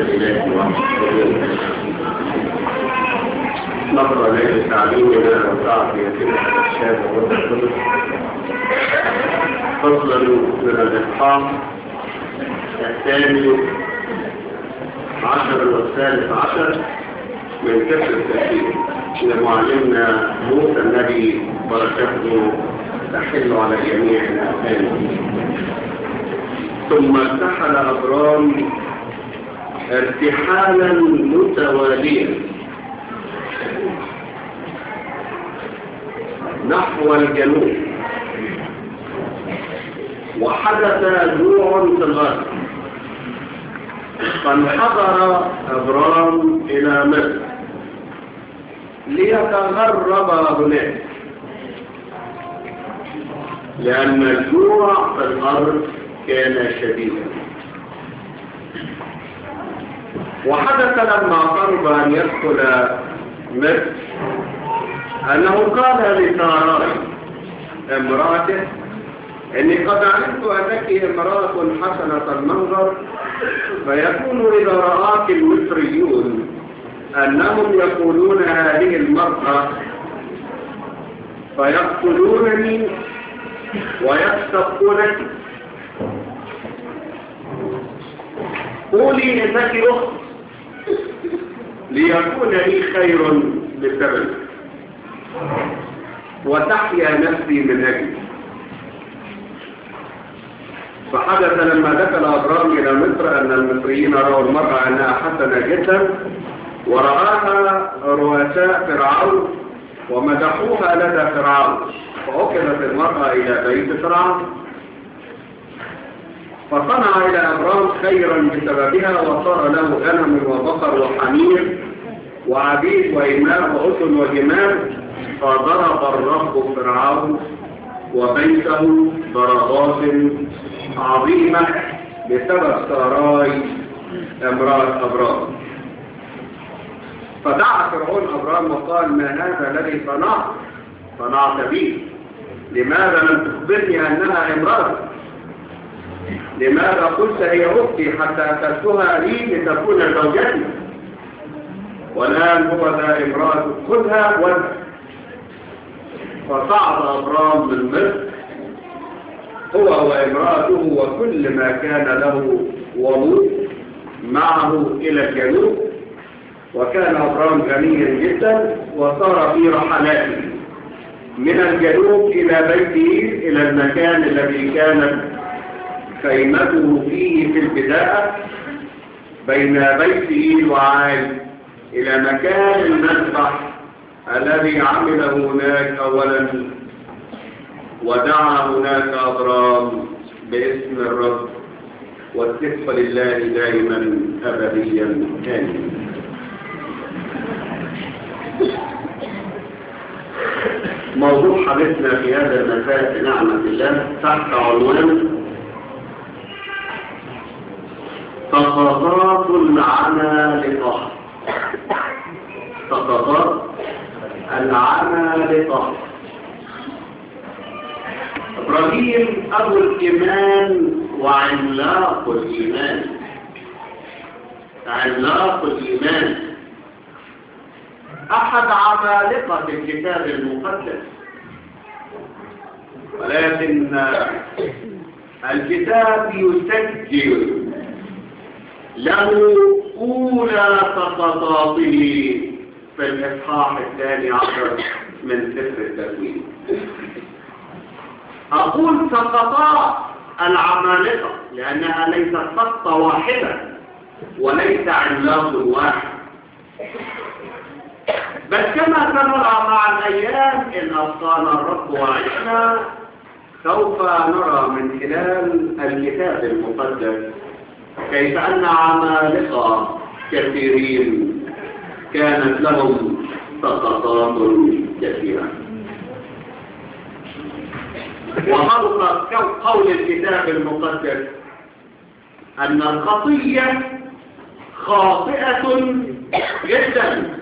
الإله وحده نقرأ ليلة تعليمنا وتعطيتنا الشهادة والقدس فصلا من الإصحاح الثاني عشر والثالث عشر من كسر التأثير لمعلمنا موسى النبي بركته تحل على جميع الأفهام ثم ارتحل أبرام ارتحالا متواليا نحو الجنوب وحدث جوع في الغرب فانحدر أبرام إلى مصر ليتغرب هناك لأن الجوع في الأرض كان شديدا وحدث لما قرب أن يدخل مصر أنه قال لساراي امرأته إني قد علمت أنك امرأة حسنة المنظر فيكون إذا رآك المصريون أنهم يقولون هذه المرأة فيقتلونني ويستبقونك قولي إنك أخت ليكون لي خير بسبب وتحيا نفسي من أجل فحدث لما دخل أبرام إلى مصر أن المصريين رأوا المرأة أنها حسنة جدا ورآها رؤساء فرعون ومدحوها لدى فرعون فأكلت المرأة إلى بيت فرعون فصنع إلى أبرام خيرا بسببها وصار له غنم وبقر وحمير وعبيد وإماء وأسل وجمال فضرب الرب فرعون وبيته ضربات عظيمة بسبب ساراي امرأة أبرام فدعا فرعون أبرام وقال ما هذا الذي صنعت صنعت بي لماذا لم تخبرني أنها امرأة لماذا قلت هي أختي حتى أتتها لي لتكون زوجتي والآن هو ذا امرأة خذها وانت فصعد أبرام من مصر هو وامرأته وكل ما كان له وموت معه إلى الجنوب وكان أبرام غنيا جدا وصار في رحلاته من الجنوب إلى بيته إلى المكان الذي كانت خيمته فيه في البداية بين بيته وعاد إلى مكان المذبح الذي عمل هناك أولا ودعا هناك أبرام باسم الرب والثقة لله دائما أبديا آمين موضوع حديثنا في هذا المساء بنعمة الله تحت عنوان سقطات العمالقة سقطات العمالقة إبراهيم أبو الإيمان وعملاق الإيمان عملاق الإيمان أحد عمالقة الكتاب المقدس ولكن الكتاب يسجل له أولى سقطاته في الإصحاح الثاني عشر من سفر التكوين أقول سقطات العمالقة لأنها ليست سقطة واحدة وليس عملاق واحد بل كما سنرى مع الأيام إن أبقانا الرب وعشنا سوف نرى من خلال الكتاب المقدس كيف أن عمالقة كثيرين كانت لهم سقطات كثيرة وحرص قول الكتاب المقدس أن الخطية خاطئة جدا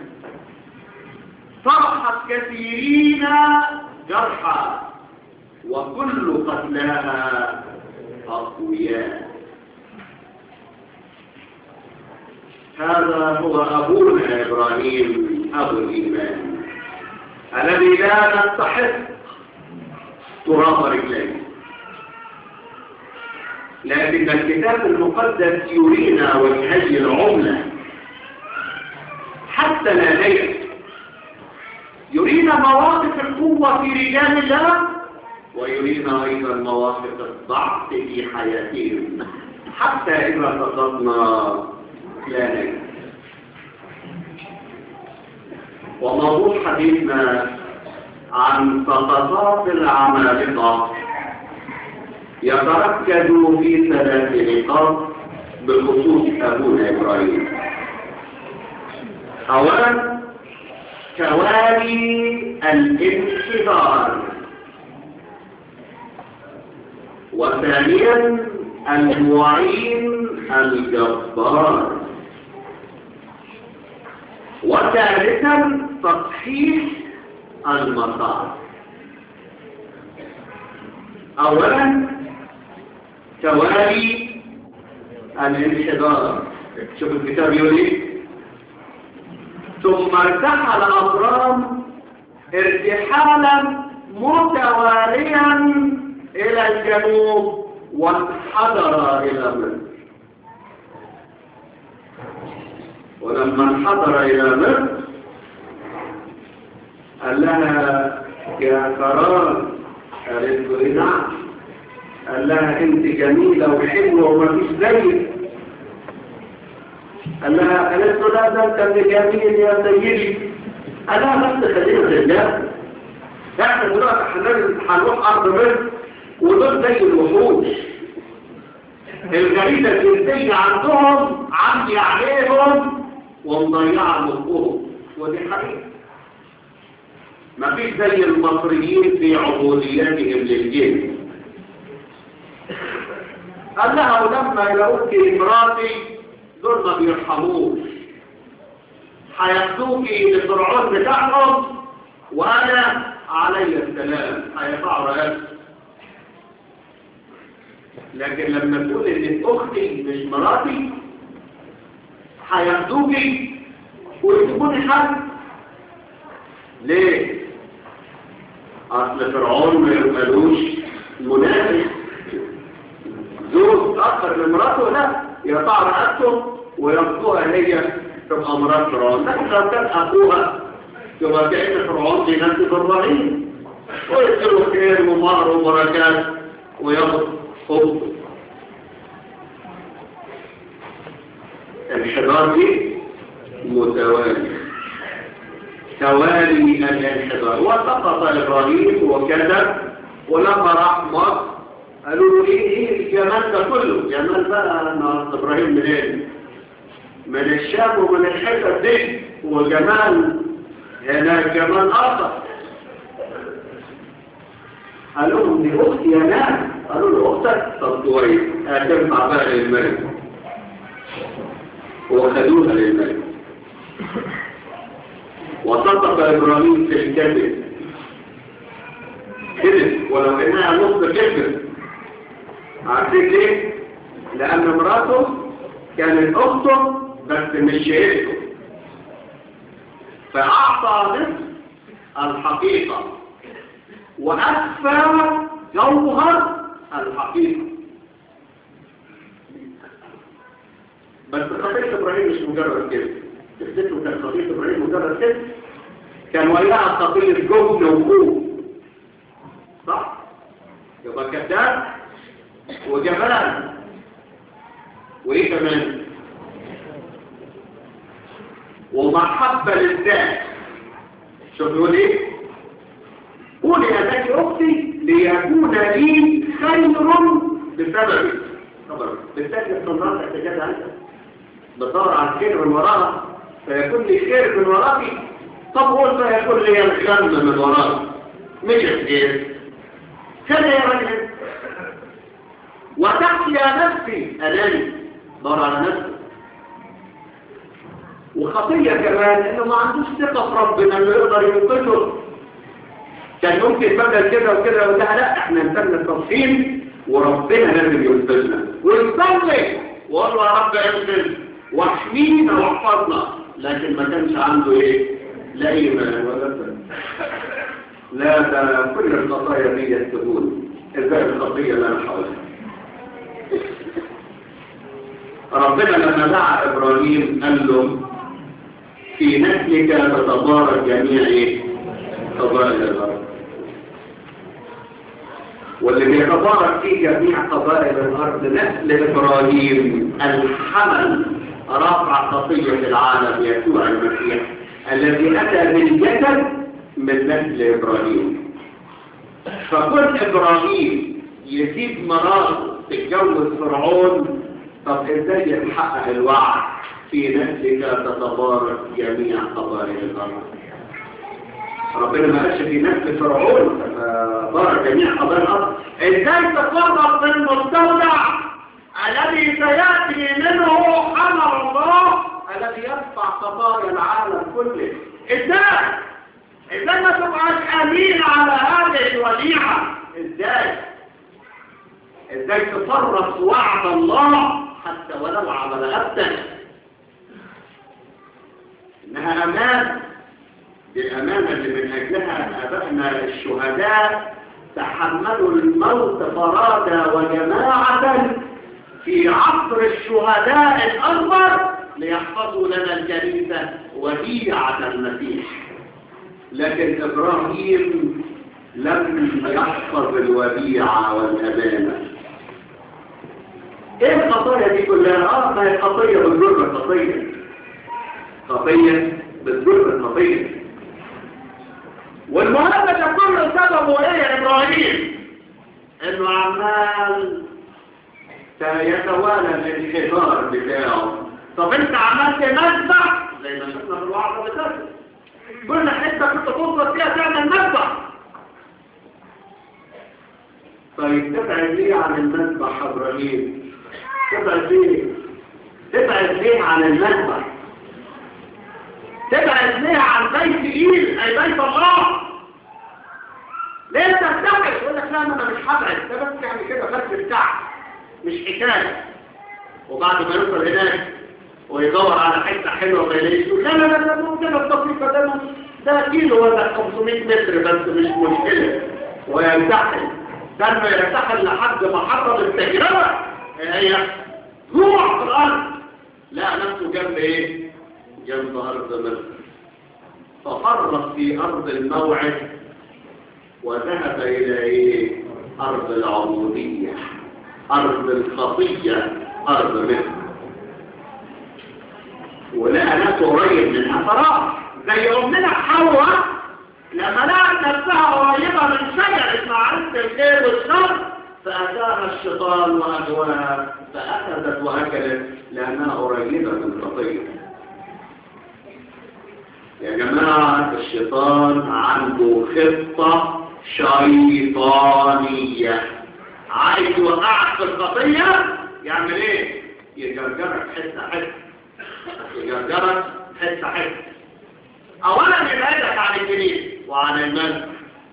صرحت كثيرين جرحى وكل قتلاها أقوياء هذا هو أبونا إبراهيم أبو الإيمان الذي لا نستحق تراب رجليه لكن الكتاب المقدس يرينا وجهي العملة حتى لا ليل يرينا مواقف القوة في رجال الله ويرينا أيضا مواقف الضعف في حياتهم حتى إذا سقطنا لا ليل وموضوع حديثنا عن سقطات العمالقة يتركز في ثلاث نقاط بخصوص أبونا إبراهيم أولا توالي الانحدار وثانيا المعين الجبار وثالثا تصحيح المسار اولا توالي الانحدار شوف الكتاب يقول ايه ثم ارتحل ابرام ارتحالا متواليا الى الجنوب وانحدر الى مصر ولما انحدر الى مصر قال لها يا كرام قالت له ايه نعم قال لها انت جميلة وحلوة ومفيش زيك قال لها قالت له لا ده انت اللي جميل يا سيدي قال لها بس خلينا في الله احنا دلوقتي هنروح ارض مصر ودول زي الوحوش الجريدة الجنسية عندهم عندي عليهم ومضيعة مخهم ودي حقيقة مفيش زي المصريين في عبودياتهم للجن قال لها ولما يلاقوك مراتي دول ما بيرحموش هياخدوكي للفرعون بتاعهم وانا علي السلام هيقطعوا رقبتي لكن لما تقول ان اختي مش مراتي هياخدوكي ويسيبوني حد ليه اصل فرعون ما يقبلوش منافس زوج اخر لمراته لا يقطع رقبته وياخدوها هي تبقى مرات فرعون لكن لو كان اخوها تبقى كأن فرعون في نفس ابراهيم ويصيروا خير ومهر وبركات وياخد خبز الحضار دي متوالي توالي الانحدار وسقط ابراهيم وكذا ولما راح مصر قالوا له ايه ايه الجمال ده كله جمال بقى انا ابراهيم منين من الشام ومن الحتت دي وجمال هنا جمال اخر قالوا لهم دي اختي يا ناس قالوا له اختك طب كويس هتنفع بقى للملك وخدوها للملك وصدق ابراهيم في الكذب كذب ولو انها نص كذب عارفين ليه لان مراته كانت اخته بس مش شهيدته فاعطى نصف الحقيقه واخفى جوهر الحقيقه بس قضيه ابراهيم مش مجرد كده تفتكروا كان قضيه ابراهيم مجرد كده كان وياها قضيه جبن وخوف صح يبقى كذاب وجبان وايه كمان ومحبه للذات شوف يقول ايه قولي يا ذاك اختي ليكون لي خير بسببك بالذات استمرار احتجاج عنك بدور على الخير من وراها فيكون لي خير من وراكي طب قول فيكون لي الخم من وراك مش الخير كذا يا رجل وتحيا نفسي اناني دور على نفسي وخطية كمان انه ما عندوش ثقة في ربنا انه يقدر ينقذه كان ممكن بدل كده وكده وده لا احنا نستنى التفصيل وربنا لازم ينقذنا ونصلي وقول له يا رب انقذ واحمينا واحفظنا لكن ما كانش عنده ايه لا ايمان ولا سلام لا ده كل الخطايا دي يكتبون ازاي الخطيه اللي انا حاولها ربنا لما دعا ابراهيم قال له في نسلك تتبارك جميع ايه قبائل الارض واللي بيتبارك في جميع قبائل الارض نسل ابراهيم الحمل رفع خطيه العالم يسوع المسيح الذي اتى بالجسد من نسل ابراهيم فكل ابراهيم يسيب مراته تتجوز فرعون طب ازاي يتحقق الوعد في نسلك تتبارك جميع قبائل الارض ربنا ما قالش في نسل فرعون تتبارك جميع قبائل الارض ازاي تتلخبط في المستودع الذي سياتي منه حمل الله الذي يرفع قضايا العالم كله ازاي ازاي ما تبقاش امين على هذه الوديعه ازاي ازاي تفرط وعد الله حتى ولو على رقبتك انها امان بالامانه اللي من اجلها ابائنا الشهداء تحملوا الموت فرادى وجماعه في عصر الشهداء الاكبر ليحفظوا لنا الكنيسه وديعه المسيح لكن ابراهيم لم يحفظ الوديعه والامانه ايه الخطايا دي كلها اه ما هي خطيه بتجر خطيه خطيه بتجر خطيه والمهم ده كله سببه ايه يا ابراهيم انه عمال يتوالى الانحدار بتاعه طب انت عملت مذبح زي ما شفنا في الوعظه اللي فاتت كل حته كنت توصل فيها تعمل مذبح طيب تبعد ليه عن المذبح يا ابراهيم تبعد ليه تبعد ليه عن المذبح تبعد ليه عن بيت ايد اي بيت الله ليه تستحق يقول لك لا انا مش هبعد ده بس يعني كده بس بتاع مش حكايه وبعد ما يوصل هناك ويدور على حته حلوه ما يلاقيش لا لا لا لا ممكن التصريف ده ده كيلو ولا 500 متر بس مش مشكله ويرتحل لما يرتحل لحد ما حصل التجربه هي جوع في الارض لا نفسه جنب ايه جنب ارض مصر ففرط في ارض الموعد وذهب الى ايه ارض العبوديه ارض الخطيه ارض مصر ولقى ناس قريب منها فراح زي امنا حواء لما لقت نفسها قريبه من شجره معرفه الخير والشر فاتاها الشيطان واغواها فاخذت واكلت لانها قريبه من الخطيه يا جماعه الشيطان عنده خطه شيطانيه عايز يوقعك في الخطيه يعمل ايه يجرجرك حته حته يجرجرك حته حته اولا يبعدك عن الجليل وعن المنزل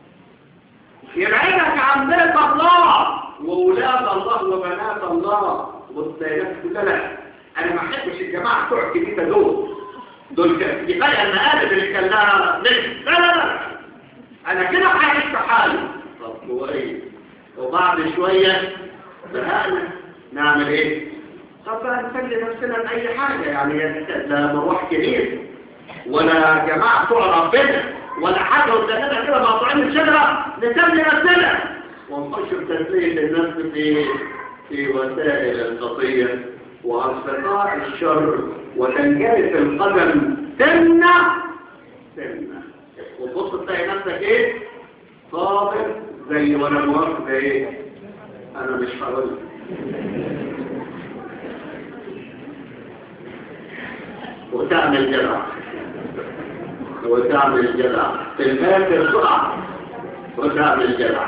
يبعدك عن بيت الله وولاد الله وبنات الله والسيدات كلها انا ما احبش الجماعه بتوع الكنيسه دول دول كفايه المقالب اللي كان لها لا لا لا انا كده هعيش حالي طب كويس وبعد شويه زهقنا نعمل ايه طب بقى نسلي نفسنا لاي حاجه يعني لا مروح كنيسه ولا جماعه بتوع ربنا ولا حاجه قدامنا كده مقطوعين الشجره نسلي نفسنا ونخش بتسليه النفس في في وسائل الخطيه واصدقاء الشر وتنجرف القدم سنه سنه وتبص تلاقي نفسك ايه صابر زي وانا مواقف ايه انا مش هقول وتعمل جدع وتعمل جدع في الاخر تقع وتعمل جدع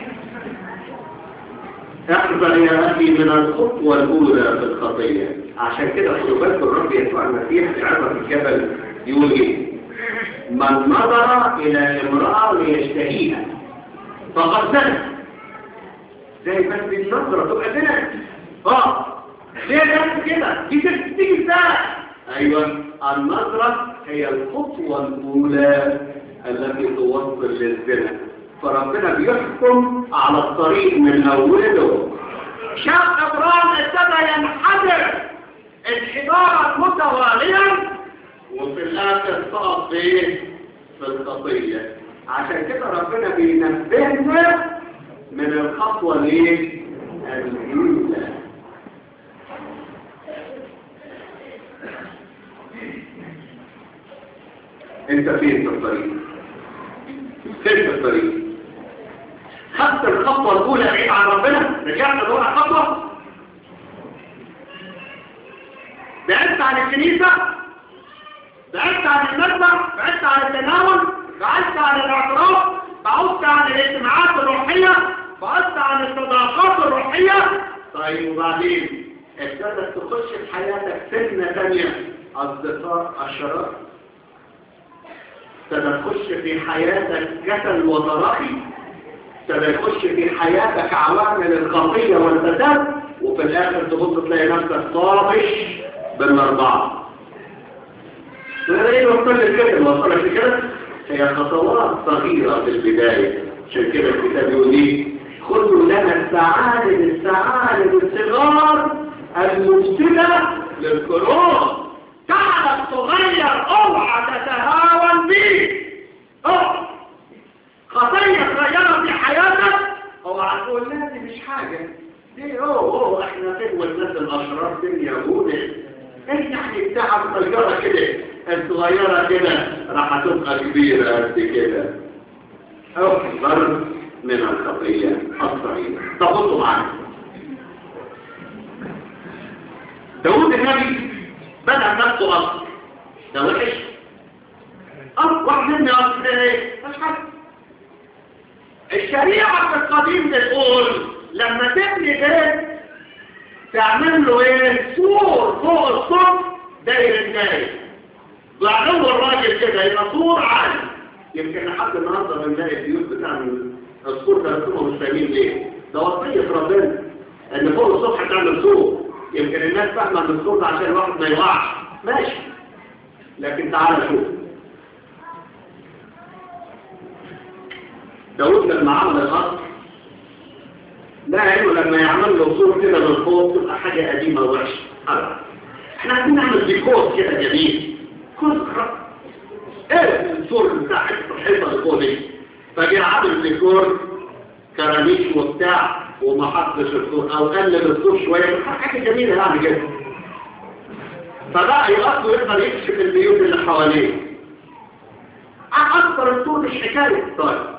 احذر يا اخي من الخطوه الاولى في الخطيه عشان كده خدوا بالكم الرب يسوع المسيح في عبر الجبل يقول ايه من نظر الى امراه ليشتهيها فقد زنى زي بس النظره تبقى زنا اه ليه بس كده دي تيجي ازاي ايوه النظرة هي الخطوة الاولى التي توصل للزنا فربنا بيحكم على الطريق من اوله شاف ابراهيم ابتدى ينحدر انحدارا متواليا وفي الاخر سقط في في الخطيه عشان كده ربنا بينبهنا من الخطوه ليه الاولى انت فين في الطريق فين في الطريق خدت الخطوه الاولى بعيد عن ربنا رجعت لورا خطوه بعدت عن الكنيسة بعدت عن المذبح بعدت عن التناول بعدت عن الاعتراف بعدت عن الاجتماعات الروحية بعدت عن الصداقات الروحية طيب وبعدين ابتدت تخش في حياتك سنة ثانية أصدقاء الشرار ابتدى تخش في حياتك كسل وضرائي ابتدى يخش في حياتك عوامل الخطية والفساد وفي الآخر تبص تلاقي نفسك طابش بالأربعة ايه وصل كده وصل كده هي خطوات صغيرة في البداية عشان كده الكتاب يقول ايه خذوا لنا السعادة السعادة الصغار المفسدة للكروب تعبك صغير اوعى تتهاون بيه اوعى خطية صغيرة في حياتك اوعى تقول لا دي مش حاجة دي اوه اوه احنا فين والناس الاشرار دي يهود ايه يعني بتاعة صغيرة كده الصغيرة كده راح تبقى كبيرة قد كده اكبر من الخطية الصغيرة تبصوا معانا داود النبي بدأ نفسه أصل ده وحش أصل واحد مني أصل ايه مش حاجة الشريعة في القديم بتقول لما تبني بيت تعمل له ايه سور فوق السور داير الداير بعدين الراجل كده يبقى سور عالي يمكن لحد النهارده بنلاقي البيوت بتعمل السور ده انتم مش فاهمين ليه ده وصيه ربنا ان فوق السطح تعمل سور يمكن الناس فاهمه ان السور ده عشان الواحد ما يوقعش ماشي لكن تعالى شوف داود لما عمل الارض لا علمه لما يعمل له صور كده من فوق تبقى حاجة قديمة وحشة احنا عايزين نعمل ديكور كده جميل كسرة ايه الصور بتاع الحيطة اللي فوق دي فجي عامل ديكور كرانيش وبتاع وما حطش الصور او قلل الصور شوية حاجة جميلة يعني كده فبقى يقصد يقدر يكشف البيوت اللي حواليه اكثر الصور مش حكاية طيب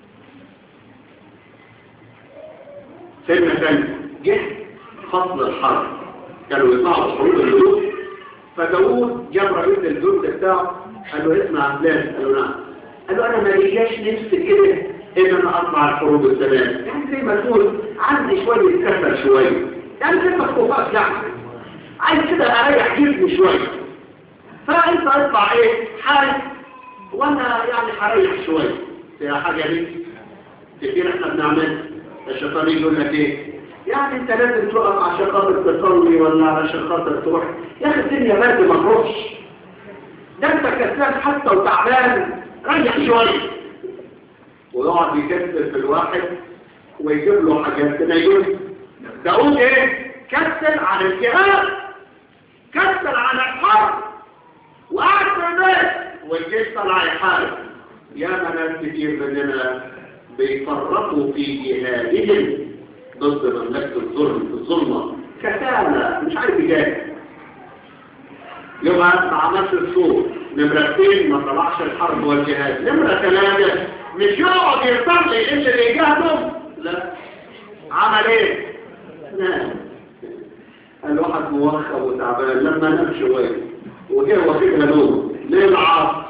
سنة ثانية جه فصل الحرب كانوا يطلعوا حروب الجنود فداوود جاب رئيس الجند بتاعه قال له اسمع فلان قال له نعم قال له انا ما ليش نفس كده ان انا اطلع الحروب الثلاث يعني زي ما تقول عندي شويه كسل شويه يعني زي ما تخوفات يعني عايز كده اريح جسمي شويه فانت اطلع ايه حارس وانا يعني هريح شويه هي حاجه دي كتير احنا بنعملها الشيطان يقول لك ايه يعني انت لازم تقف عشان خاطر تصلي ولا عشان خاطر تروح يا اخي الدنيا برد ما تروحش ده انت كسلان حتى وتعبان ريح شويه ويقعد يكسل في الواحد ويجيب له حاجات تنيل داود ايه كسل عن الجهاد كسل عن الحرب وقعد في البيت والجيش طلع يحارب يا ناس كتير مننا بيفرطوا في جهادهم ضد مملكة الظلم الظلمة كسالة مش عارف يجاهد يبقى ما عملش الصور نمرة اثنين ما طلعش الحرب والجهاد نمرة ثلاثة مش يقعد يصلي اللي بيجاهدهم لا عمل ايه؟ نام الواحد موخر وتعبان لما نام شوية وجه واخدها نوم ليه العصر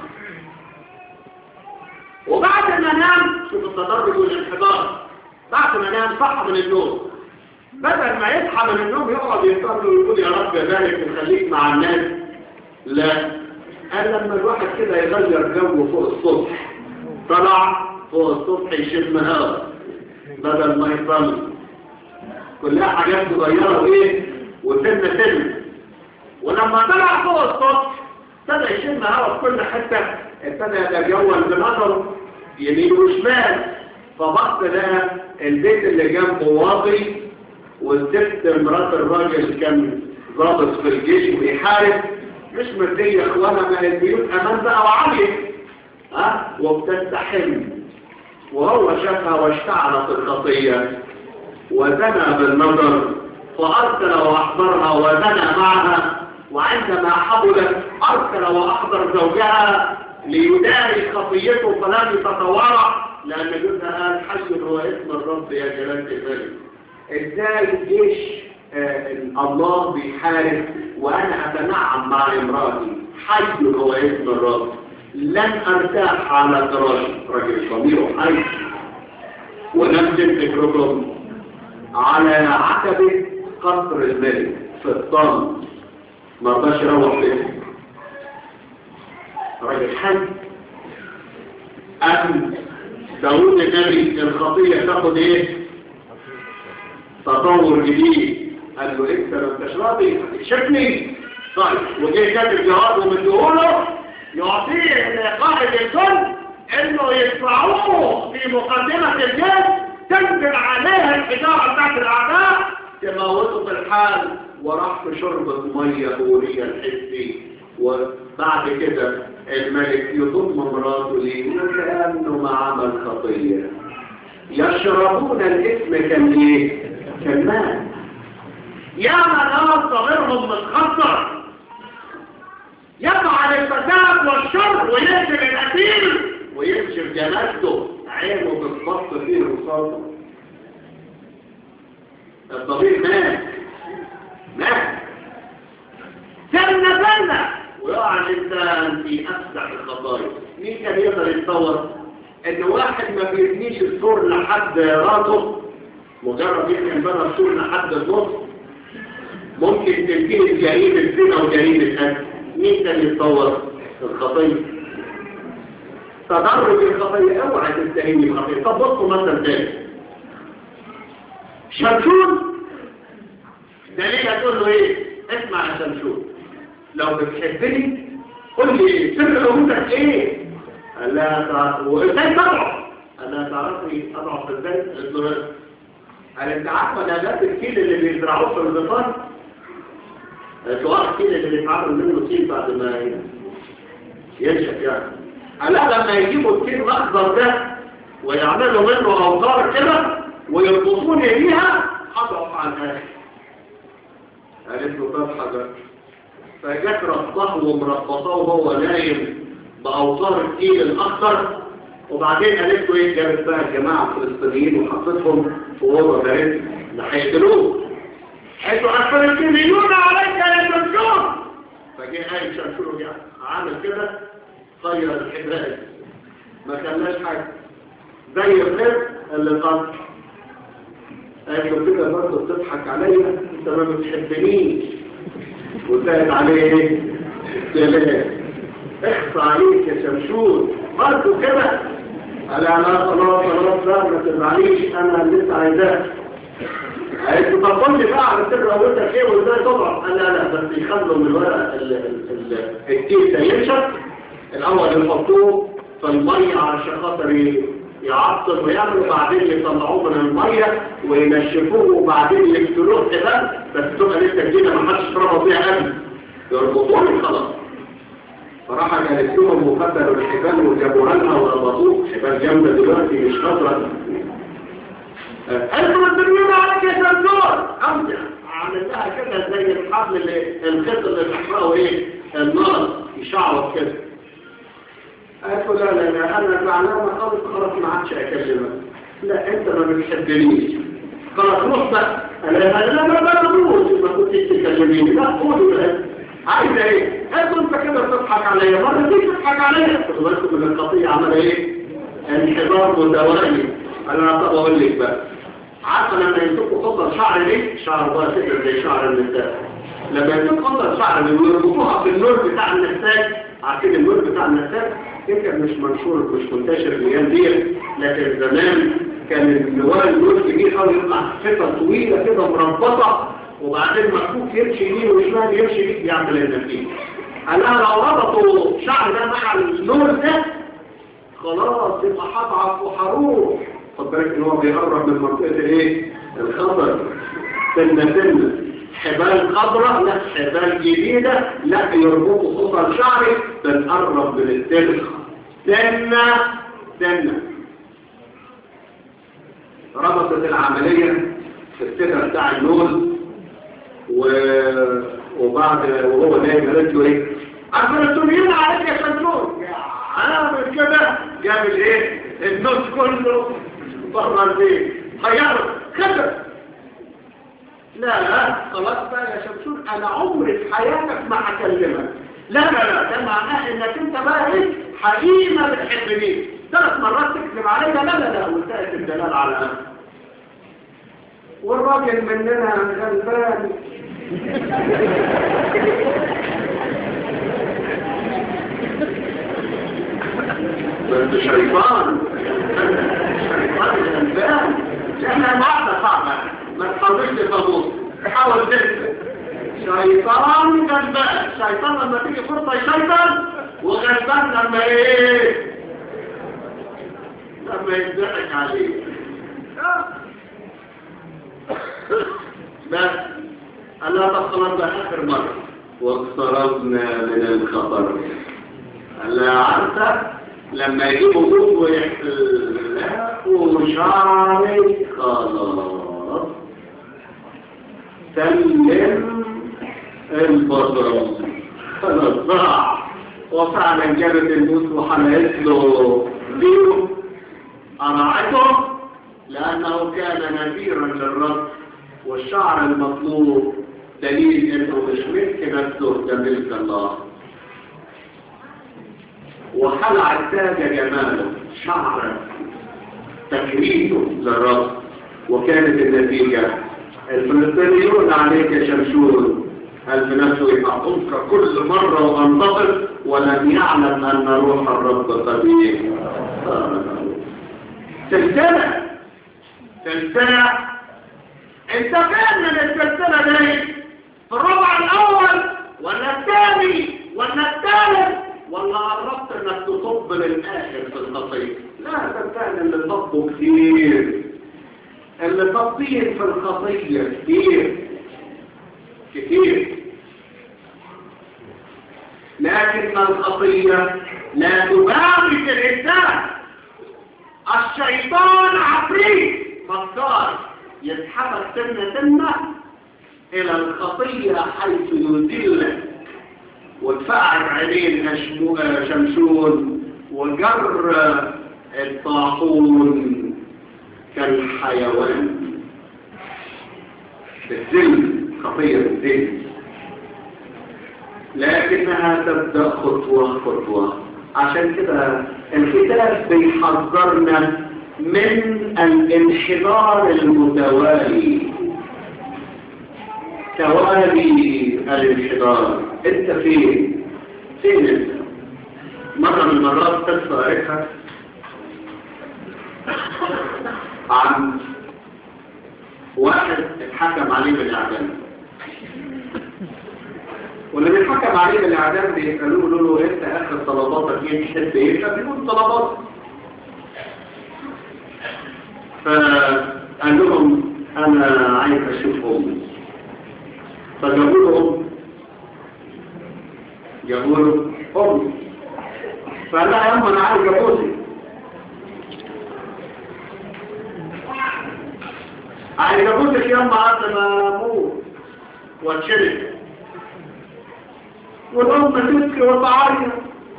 وبعد ما نام شوف التدرج والانحدار بعد ما نام صحى من النوم بدل ما يصحى من النوم يقعد يصلي ويقول يا رب بارك وخليك مع الناس لا قال لما الواحد كده يغير جو فوق الصبح طلع فوق الصبح يشم هوا بدل ما يصلي كلها حاجات صغيره وايه وسن سن ولما طلع فوق السطح ابتدى يشم هوا في كل حته ابتدى يتجول بنظره يمين وشمال فبص لقى البيت اللي جنبه واطي والست مرات الراجل كان ضابط في الجيش ويحارب مش مدية اخوانا ما البيوت امان بقى وعالية ها وبتستحم وهو شافها واشتعلت الخطية وزنى بالنظر فأرسل وأحضرها وزنى معها وعندما حضرت أرسل وأحضر زوجها ليداري خطيته فلم يتطوع لأن جوزها قال حي هو اسم الرب يا جلالة الملك ازاي الجيش آه الله بيحارب وانا اتنعم مع امراتي حي هو اسم الرب لن ارتاح على فراشي راجل ضميره حي ونفس فكركم على عتبة قصر الملك في الطن ما رضاش يروح بيته راجل حي أم داود النبي الخطية تاخد ايه تطور جديد قال له انت لو انتش راضي شكني طيب وجه كاتب جوابه من دهوله يعطيه قائد الكل انه يدفعوه في مقدمة الجيش تنزل عليها الحجارة بتاعت الاعداء تموته في الحال وراح في شربة مية بورية الحسي وبعد كده الملك يضم مراته ليه وكأنه ما عمل خطية يشربون الاسم كان ايه كان مال يا ناس ضميرهم متخطر يفعل الفساد والشر ويقتل الأسير ويمشي بجنازته عينه بالضبط فيه رصاصه الضمير مات مات سنة سنة ويقع الإنسان في أفسح الخطايا مين كان يقدر يتصور إن واحد ما بيبنيش السور لحد راسه مجرد يمكن بنى السور لحد النص ممكن تنتهي جريمة الزنا وجريمة قتل مين كان يتصور الخطية تدرج الخطية اوعى تستهيني الخطية طب بصوا مثلا تاني شمشون دليل هتقول له ايه اسمع يا شمشون لو بتحبني قول لي سر وجودك ايه قال لها تعرف وازاي تضعف قال لها تعرفي اضعف ازاي قال انت عارفه نبات الكيل اللي بيزرعوه في البطان قالت له واحد كيل اللي بيتعمل منه كيل بعد ما ينشف يعني قال لها لما يجيبوا الكيل الاخضر ده ويعملوا منه اوتار كده ويربطوني بيها هضعف على الاخر قالت له طب حاجه فجت ربطه ومربطاه وهو نايم باوتار الكيل الاخضر وبعدين قالت له ايه جابت بقى الجماعه الفلسطينيين وحطتهم في اوضه بارد لحيدلوه حيث الفلسطينيون عليك يا شمشون فجه قايل شمشون يعني عامل كده غير الحبال ما خلاش حاجه زي الخير اللي قال قالت له كده برضه بتضحك عليا انت ما بتحبنيش وزاد عليه ايه؟ السلام اخصى عليك يا شمشون برضه كده قال لا خلاص خلاص لا ما تزعليش انا لسه عايزاك قالت له طب قول لي بقى على سر اولتك ايه وازاي تضعف قال لا لا بس يخلوا من الورق الكيس ده ينشف الاول يحطوه في الميه عشان خاطر يعطل ويعملوا بعدين يطلعوه من الميه وينشفوه وبعدين يقتلوه كده بس تبقى لسه جديده ما حدش شربها فيها قبل يربطوه خلاص صراحة قالت لهم وفتروا الحبال وجابوها لها وربطوه حبال جامدة دلوقتي مش خطرة انتوا الدنيا عليك يا سندور امتع عامل لها كده زي الحبل اللي الخط اللي بيحرقه ايه النار يشعوط كده قالت له لا لا لا انا زعلانه خالص خلاص ما عادش اكلمك لا انت ما بتحبنيش خلاص روح بقى انا لا ما بردوش ما كنتش تكلميني لا قولي بقى عايزه ايه قالوا انت كده بتضحك عليا مرة دي تضحك عليا خدوا بالكم من القضية عمل ايه انحدار متوالي انا طب اقول لك بقى عارفه لما يمسكوا خطه شعر ليه شعر بقى كده زي شعر النساء لما يمسكوا خطه شعر ويربطوها بالنور بتاع النساء عارفين النور بتاع النساء يمكن مش منشور مش منتشر الايام دي لكن زمان كان النوال النور كبير قوي يطلع حته طويله كده مربطه وبعدين مكوك يمشي يمين وشمال يمشي يمين يعمل النتيجة قال لها لو ربطوا الشعر ده مع النور ده خلاص يبقى هضعف وهروح خد بالك ان هو بيقرب من منطقه الايه الخطر سنه سنه حبال خضراء لا حبال جديده لا يربطوا خطر شعري بنقرب من التلخ سنه سنه ربطت العمليه في السنه بتاع النور و... وبعد وهو نايم قالت له ايه الفلسطينيين عليك يا شمسون عامل كده جاب الايه النص كله بره البيت خيره كده لا لا خلاص بقى يا شمسون انا عمري في حياتك ما هكلمك لا لا لا ده معناه انك انت بقى ايه حقيقي ما بتحبنيش ثلاث مرات تكذب عليا لا لا لا وانتهت الدلال على أنا. والراجل مننا غلبان بس شيطان شيطان غلبان احنا واحدة صعبة ما تحاولش تفضل تحاول تنسى شيطان غلبان شيطان لما تيجي فرصة يشيطان وغلبان لما ايه لما يضحك عليه بس ألا تخلص آخر مرة واقتربنا من الخطر ألا عارفة لما يجيبوا جوه ويحلقوا شعري خلاص سلم البصر خلاص ضاع وفعلا جابت الموس وحلقت له بيو أرعته لأنه كان نذيرا للرب والشعر المطلوب دليل انه مش ملك نفسه ده ملك الله وخلع التاج جماله شعر تكريمه للرب وكانت النتيجة الفلسطينيون عليك شمشون هل بنفسه يبقى أنكر كل مرة وانتقل ولم يعلم أن روح الرب قديم سلسلة سلسلة انت فين من السلسلة دي في الربع الاول ولا الثاني ولا الثالث ولا قربت انك تصب للاخر في الخطية لا ده كان اللي طبوا كتير اللي طبين في الخطية كتير كتير لكن الخطية لا تبارك الإنسان الشيطان عفريت فكار يسحبك سنة سنة إلى الخطية حيث يذلك وتفعل عينين شمشون وجر الطاحون كالحيوان الذل خطية الذل لكنها تبدأ خطوة خطوة عشان كده الكتاب بيحذرنا من الانحدار المتوالي توالي الانحدار انت فين فين انت مرة من المرات قصة قريتها عن واحد اتحكم عليه بالاعدام واللي بيتحكم عليه بالاعدام بيسالوه يقولوا له انت اخر طلباتك ايه تحب ايه فبيقول طلبات فقال لهم انا عايز اشوف امي فجابوا له جابوا له امي فقال لها يا ام انا عايز ابوسك عايز ابوسك يا ام قبل ما اموت واتشرك والام تبكي وتعيط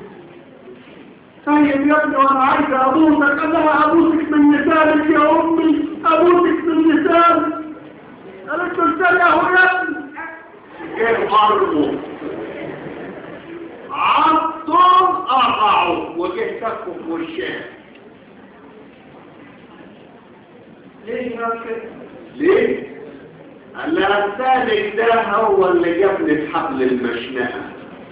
طيب يا ابني وانا عايزه ابوسك قال لها ابوسك من لسانك يا امي ابوسك من لسانك قالت له ازاي يا هو يا ابني كيف عرضوا عضوا قطعوا وجه كفوا في وشها ليه يا كده ليه قال لها الثالث ده هو اللي جابني في حبل المشنقه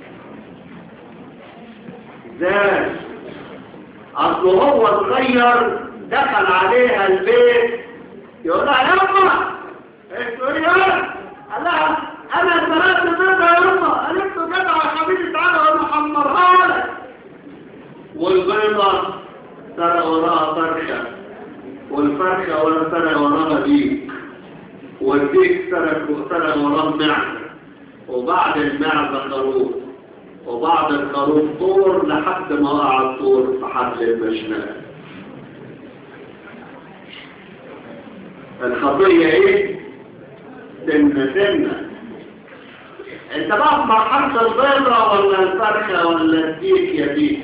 ازاي اصل هو صغير دخل عليها البيت يقول لها يا اما تقول يا قال لها انا سرقت بيضة يا امه قالت له جدع يا حبيبي تعالى وانا حمرها لك والبيضة سرق وراها فرخة والفرخة ولا سرق وراها ديك والديك سرق سرق وراه معدة وبعد المعدة خروف وبعد الخروف طور لحد ما وقع الطور في حبل المشنقة الخطية ايه؟ سنة سنة انت بقى في مرحلة البيضة ولا الفرخة ولا الديك يا ديك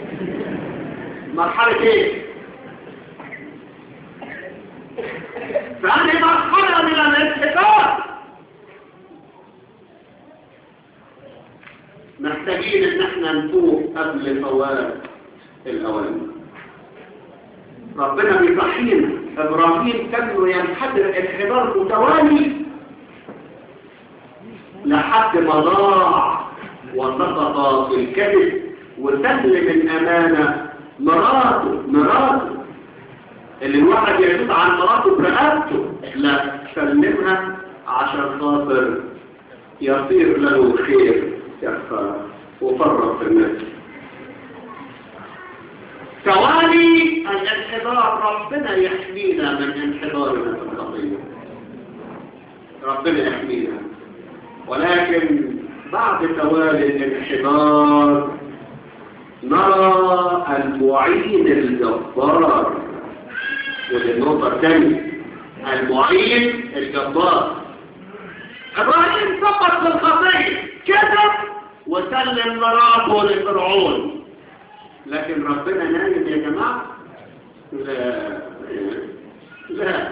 مرحلة ايه؟ فهذه مرحلة من الانتقال محتاجين ان احنا نفوق قبل فوات الاوان ربنا بيصحينا ابراهيم كان ينحدر انحدار متوالي لحد ما ضاع وسقط في الكذب وسلم الامانه مراته مراته اللي الواحد يعتد عن مراته برقبته لا سلمها عشان خاطر يصير له خير يخفى وفرط في الناس ثواني الانحدار ربنا يحمينا من انحدارنا في الخطيه ربنا يحمينا ولكن بعد توالي الانحدار نرى المعين الجبار ودي النقطة الثانية المعين الجبار ابراهيم سقط في الخطية كذب وسلم مراته لفرعون لكن ربنا نايم يا جماعة لا لا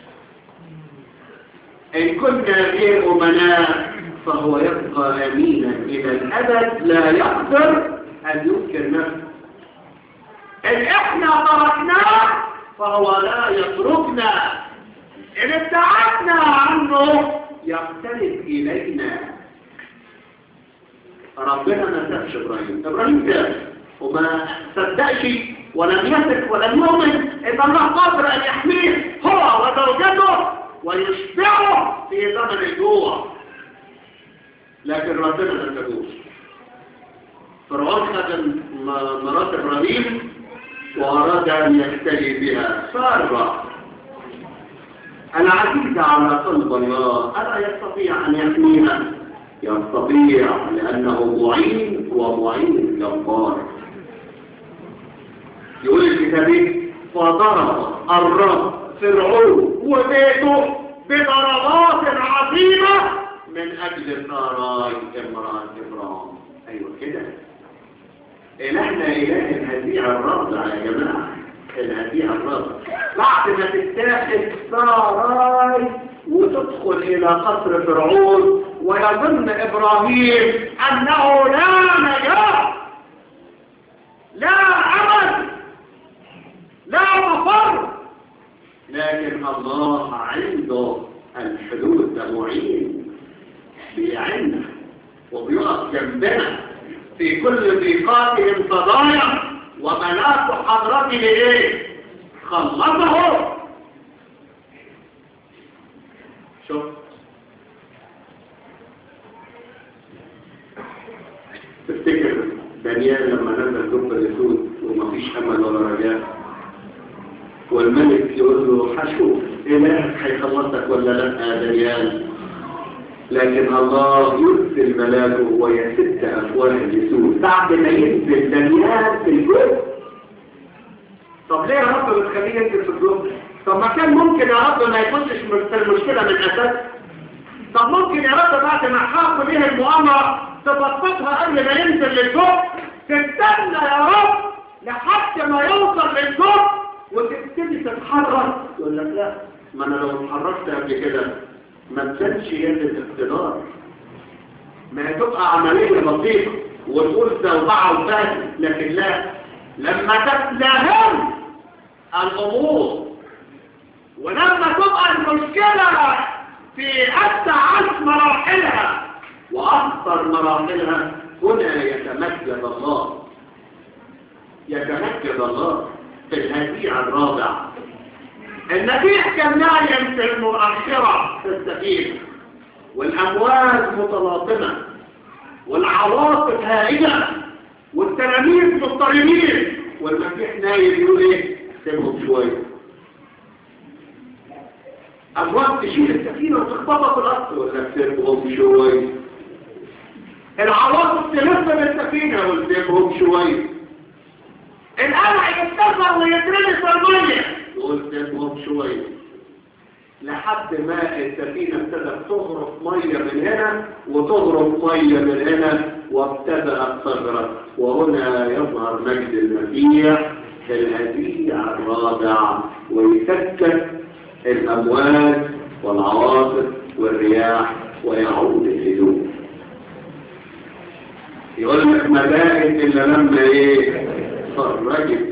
إن كنا غير أمناء فهو يبقى أمينا إلى الأبد لا يقدر أن ينكر نفسه إن إحنا تركناه فهو لا يتركنا إن ابتعدنا عنه يقترب إلينا ربنا ما سابش إبراهيم إبراهيم تاب وما صدقش ولم يثق ولم يؤمن إن الله قادر أن يحميه هو وزوجته ويشبعه في زمن الجوع لكن ربنا ما سابوش فرعون خد مرات إبراهيم وأراد أن يختلي بها فارغ العزيز على قلب الله ألا يستطيع أن يحميها يستطيع لأنه معين ومعين جبار يقول الكتابين فضرب الرب فرعون وبيته بضربات عظيمة من أجل ساراي امرأة إبراهيم أيوة كده إلهنا إله الهديع الرضع يا جماعة الهديع الرضع بعد ما تتاخد ساراي وتدخل إلى قصر فرعون ويظن إبراهيم أنه لا نجاة لا أمل لا مفر لكن الله عنده الحدود ده معين بيعنا وبيقف جنبنا في كل ضيقاتهم فضايا وملاك حضرته ايه خلصه شوف تفتكر دانيال لما نزل دب الاسود ومفيش امل ولا رجاء والملك يقول له هشوف الهك هيخلصك ولا لا يا دانيال لكن الله يرسل ملاكه ويسد افواه الاسود بعد ما ينزل دانيال في الجب طب ليه يا رب بتخليه ينزل في الجب طب ما كان ممكن يا رب ما يكونش في المشكله من اساس طب ممكن يا رب بعد ما حاطوا ليه المؤامره تبسطها قبل ما ينزل للجب تستنى يا رب لحد ما يوصل للجب وتبتدي تتحرك يقول لك لا ما انا لو اتحركت قبل كده ما تسالش يد الاقتدار ما تبقى عملية بسيطة وتقول زوبعة وفاتي لكن لا لما تتلهم الأمور ولما تبقى المشكلة في أسعد مراحلها وأخطر مراحلها هنا يتمجد الله يتمجد الله في الهديع الرابع النبيح كان نايم في المؤخرة في السفينة والأمواج متلاطمة والعواصف هائلة والتلاميذ مضطربين والمسيح نايم يقول ايه سيبهم شوية أمواج تشيل السفينة وتخبطها في الأرض ولا سيبهم شوية العواصف تلف بالسفينة وتسيبهم شوية القمع يتكسر ويترمي في المية يقول سيبهم شوية لحد ما السفينة ابتدت تغرف مية من هنا وتغرف مية من هنا وابتدأت تغرق وهنا يظهر مجد المسيح في الهديع الرابع ويسكت الأمواج والعواصف والرياح ويعود الهدوء يقول لك مدائن إلا لما ايه فرجت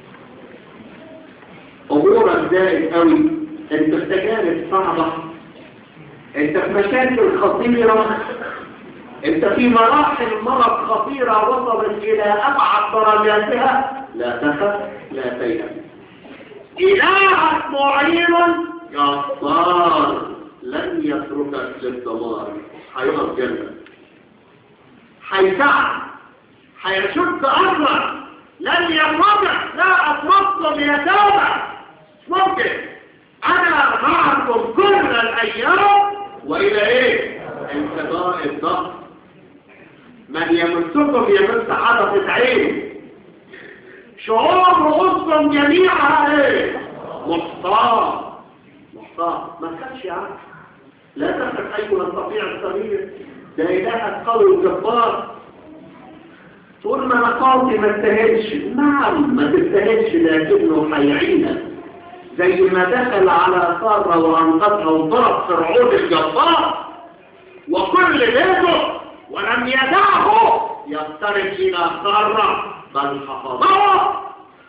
أمورك دائم قوي انت في تجارب صعبة انت في مشاكل خطيرة انت في مراحل مرض خطيرة وصلت الى ابعد درجاتها لا تخف لا تيأس الهك معين جبار لن يتركك للدمار هيقف جنبك هيساعدك هيشد امرك لن يمرضك لا اترككم يتابع ممكن انا معكم كل الايام والى ايه انقضاء الضغط من يمسكم يمس عدسة عين شعور رؤوسكم جميعها ايه محتار محتار ما تخافش يا عم لا تخف ايها الطبيع الصغير ده الهك قوي وجبار طول ما نقاطي ما استهلش نعم ما تستهلش لكنه هيعينك زي ما دخل على سارة وأنقذها وضرب فرعون الجبار وكل بيته ولم يدعه يقترب إلى سارة بل حفظها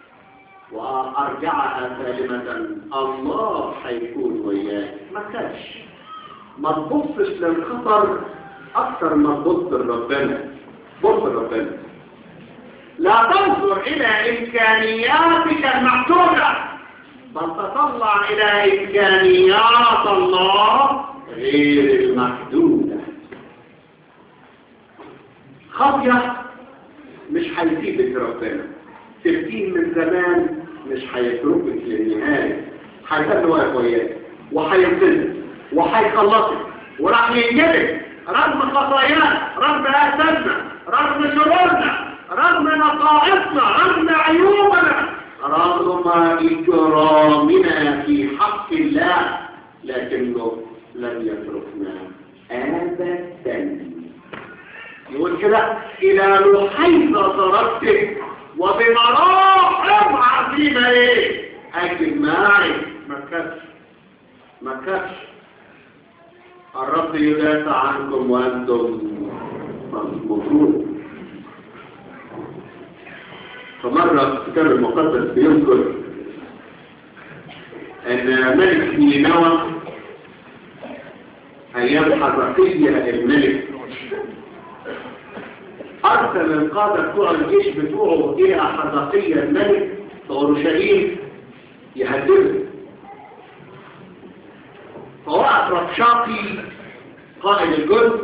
وأرجعها سالمة الله هيكون وياك ما تخافش ما تبصش للخطر أكثر ما تبص لربنا بص لربنا لا تنظر إلى إمكانياتك المحدودة بل تطلع إلى إمكانيات الله غير المحدودة خطية مش هيسيبك ربنا سبتين من زمان مش هيتركك للنهاية هيخلي واقف وياك وهينقذك وهيخلصك وراح ينجدك رغم خطايانا رغم آثامنا رغم شرورنا رغم نقائصنا رغم عيوبنا رغم إكرامنا في حق الله لكنه لم يتركنا أبدا يقول كده إلى حيث تركتك وبمراحم عظيمة إيه أجمعي ما كفش ما كفش الرب يدافع عنكم وأنتم مفروض فمرة الكتاب المقدس بيذكر ان ملك نينوى ايام حرقية الملك ارسل القادة بتوع الجيش بتوعه الى حرقية الملك في اورشليم يهدده فوقف رفشاقي قائد الجند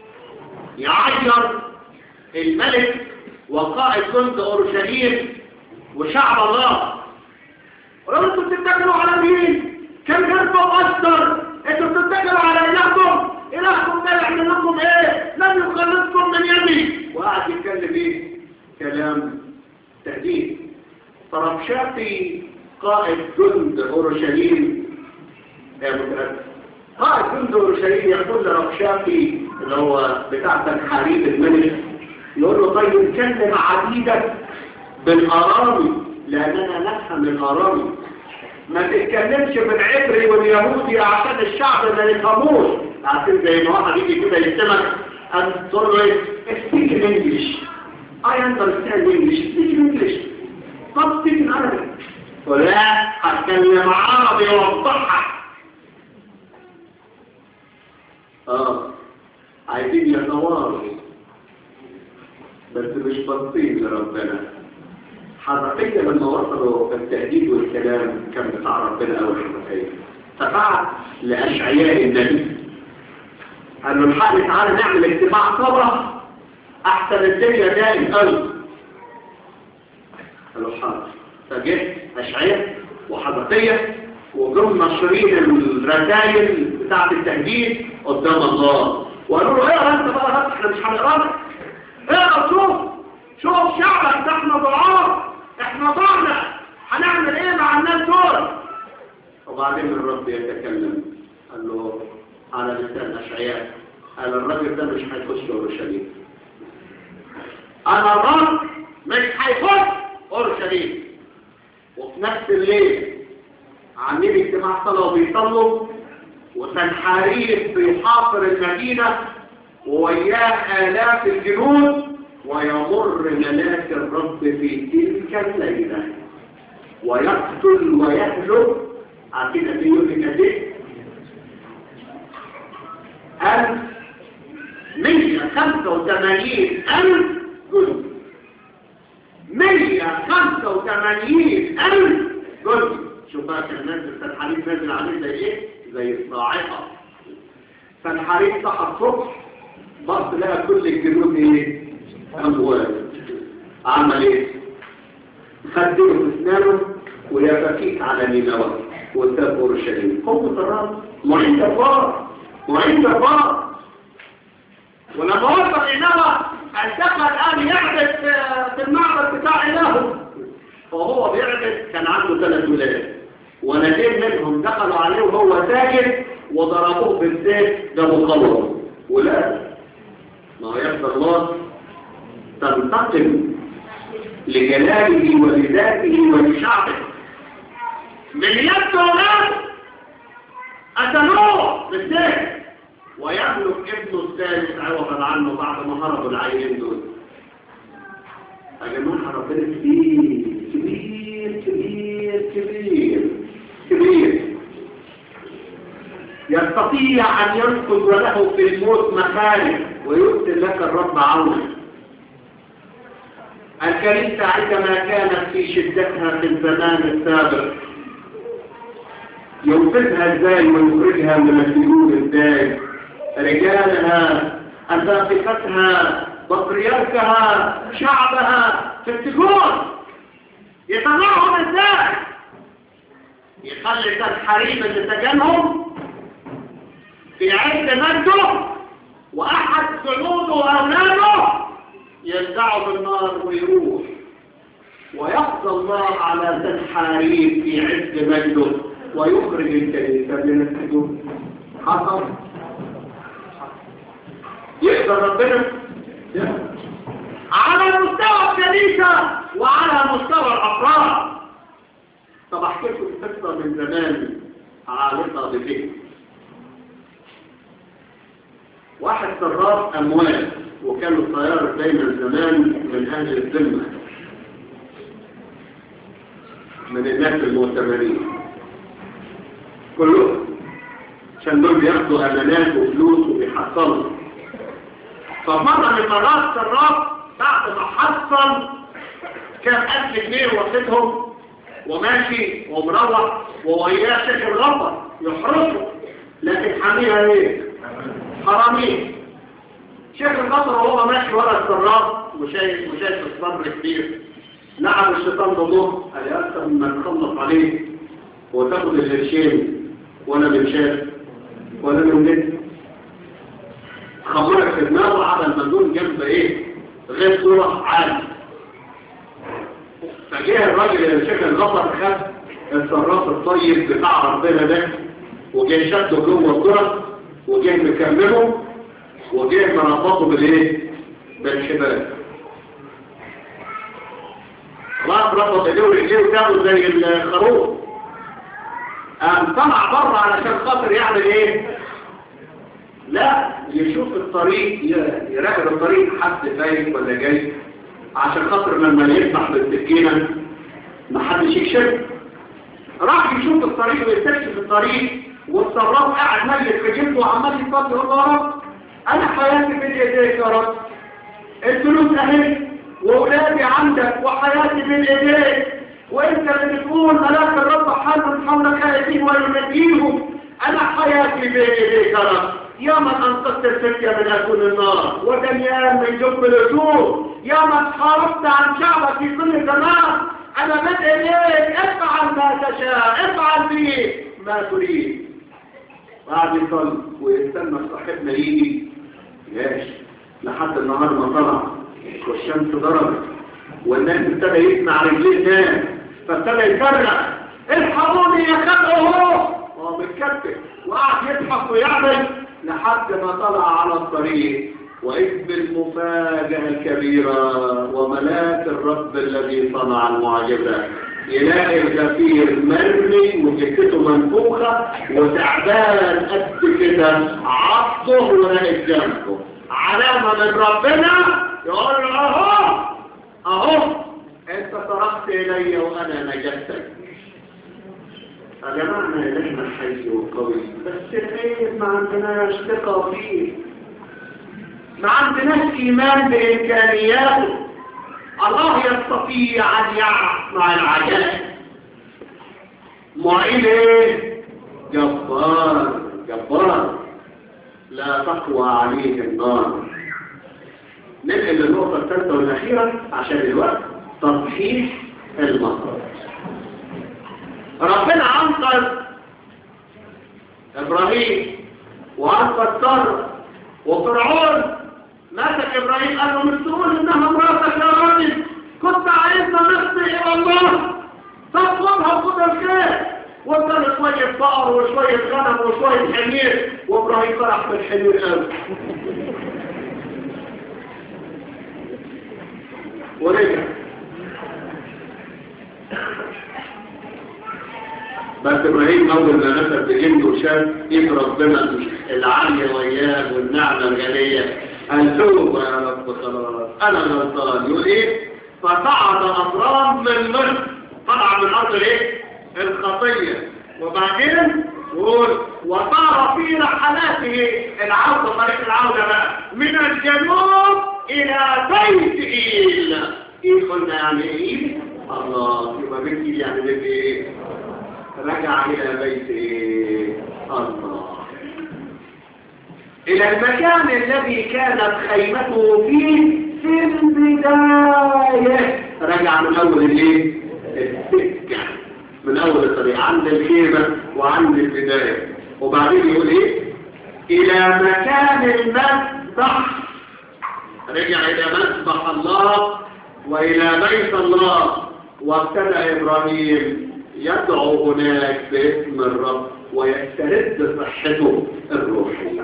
يعير الملك وقائد جند اورشليم وشعب الله ولو انتوا بتتكلوا على مين كم جربوا اكثر انتوا بتتكلوا على الهكم الهكم ده يعمل لكم ايه لم يخلصكم من يدي وقعد يتكلم ايه كلام تهديد فربشاقي قائد جند اورشليم يا متأكد قائد جند اورشليم يقول لربشاقي اللي هو بتاع تنحريب الملك يقول له طيب كلم عبيدك بالارامي لاننا نفهم الارامي ما تتكلمش بالعبري واليهودي عشان الشعب ما يفهموش عشان زي ما واحد يجي كده يسمك ان تقول له speak in English I understand English speak in English stop speaking Arabic ولا هتكلم عربي وضحك اه عايزين يتواصلوا بس مش باصين لربنا حرقية لما وصلوا التهديد والكلام كان بتاع ربنا أول حرقية فبعت لأشعياء النبي قال له الحق تعالى نعمل اجتماع صبرة احسن الدنيا دائم قوي قال له حاضر فجيت اشعياء وحضرتية وجم ناشرين الرسائل بتاعة التهديد قدام الله وقالوا له اقرا انت بقى احنا مش هنقرا لك اقرا شوف شوف شعبك ده احنا ضعاف احنا ضعنا هنعمل ايه مع الناس دول وبعدين الرب يتكلم قال له على لسان اشعياء قال الراجل ده مش هيخش اورشليم انا الرب مش هيخش اورشليم وفي نفس الليل عاملين اجتماع صلاه وبيصلوا وسنحاريب بيحاصر المدينه ووياه آلاف الجنود ويمر ملاك الرب في تلك الليلة ويقتل ويهلك عارفين دي يقول لك ايه؟ ألف مية خمسة وثمانين ألف جند مية خمسة وثمانين ألف جند شوف بقى كان نازل سنحاريب نازل عليه زي ايه؟ زي الصاعقة سنحاريب صحى الصبح بص لقى كل الجنود ايه اموال عمل ايه خدله في اسنانه ويفكيك على نينوى وساب اورشليم قوة الرب معين جبار معين جبار ولما وصل نينوى الدخل الان يعبد في المعبد بتاع الهه فهو بيعبد كان عنده ثلاث ولاد ولدين منهم دخلوا عليه وهو ساجد وضربوه بالسيف ده مقوم ولا ما هو يبقى الله تنتقم لجلاله ولذاته ولشعبه من يد ولاد قتلوه بالسيف ويملك ابنه الثالث عوضا عنه بعد ما هربوا العيلين دول يا جماعه ربنا كبير كبير كبير كبير كبير يستطيع أن ينقذ وله في الموت مخارج ويرسل لك الرب عونا الكنيسة عندما كانت في شدتها في الزمان السابق ينقذها ازاي ويخرجها من السجون ازاي رجالها أساقفتها بطريركها شعبها في السجون يطلعهم ازاي يخلي الحريم اللي سجنهم في عز مجده واحد جنوده واولاده يلدعوا بالنار ويروح ويقضى الله على تنحاريب في عز مجده ويخرج الكنيسة من السجون حصل يقدر ربنا على مستوى الكنيسة وعلى مستوى الأفراد طب احكي لكم قصة من زمان عالقة بفكر واحد صراف أموال وكان الطيار دايما زمان من أهل الذمة من الناس المؤتمرين كلهم عشان دول بياخدوا أمانات وفلوس وبيحصلوا فمرة من مرات صراف بعد ما حصل كان ألف جنيه واخدهم وماشي ومروح ووياه شيخ الغفر يحرسه لكن حميها ايه حرامين شيخ الغفر وهو ماشي ورا السراط وشايف وشايف الصبر كبير لعب الشيطان ضده قال يا اكثر مما تخلص عليه وتاخد القرشين ولا من شاف ولا من بيت خمرك في دماغه على المندون جنب ايه غير صورة عالي فجاه الراجل اللي شاف الغفر خد الصراف الطيب بتاع ربنا ده وجاي شده جوه الكرة وجاي مكمله وجاي مربطه بالايه بالشباب خلاص ربط ايديه ورجليه وتاخده زي الخروف قام طلع بره علشان خاطر يعمل ايه لا يشوف الطريق يراقب الطريق حد جاي ولا جاي عشان خاطر لما يفتح بالسكينة ما حدش يكشف راح يشوف الطريق ويستكشف الطريق والصراف قاعد ميت في جنبه وعمال يصلي يقول له يا رب انا حياتي بين ايديك يا رب الفلوس اهي واولادي عندك وحياتي بين ايديك وانت اللي بتقول ملاك الرب حال حولك خائفين وينجيهم انا حياتي بين ايديك يا رب يا من أنقذت الفتية من أكون النار ودانيال من جب الأسود يا من حاربت عن شعبك في كل زمان أنا بدء إليك افعل ما تشاء افعل بي ما تريد بعد يصلي ويستنى صاحبنا يجي ماشي لحد النهار ما طلع والشمس ضربت والناس ابتدى يسمع رجليه ناس فابتدى يفرق الحقوني يا خلقه هو هو متكتف وقعد يضحك ويعمل لحد ما طلع على الطريق وإذ بالمفاجأة الكبيرة وملاك الرب الذي صنع المعجزة يلاقي الغفير مرمي وجثته منفوخة وتعبان قد كده عضه ونقف جنبه علامة من ربنا يقول له اهو اهو انت صرخت الي وانا نجدتك يا جماعة إلهنا حي وقوي بس الخير ما عندناش ثقة فيه ما عندناش إيمان بإمكانياته الله يستطيع أن يصنع العجائب معين إيه؟ جبار جبار لا تقوى عليه النار ننقل للنقطة الثالثة والأخيرة عشان الوقت تصحيح المصدر ربنا أنقذ إبراهيم وأنقذ سارة وفرعون مسك إبراهيم قال له مش تقول إنها مراتك يا راجل كنت عايزنا نخطي إلى الله تطلبها وخد الخير واداله شوية بقر وشوية غنم وشوية حمير وإبراهيم فرح بالحمير قوي ورجع بس ابراهيم اول ما نفذ بجنده وشاف ايد ربنا العاليه وياه والنعمه الغنيه قال توب يا رب خلاص انا غلطان يقول ايه فصعد اطرام من مصر طلع من ارض الايه الخطيه وبعدين يقول وصار في رحلاته العوده طريق العوده بقى من الجنوب الى بيت ايل ايه قلنا يعني ايه الله يبقى بيت ايل يعني بيت ايه رجع إلى بيت الله إلى المكان الذي كانت خيمته فيه في البداية رجع من أول الليل السكة من أول الطريق عند الخيمة وعند البداية وبعدين يقول إيه إلى مكان المسبح رجع إلى مسبح الله وإلى بيت الله وابتدأ إبراهيم يدعو هناك باسم الرب ويسترد صحته الروحية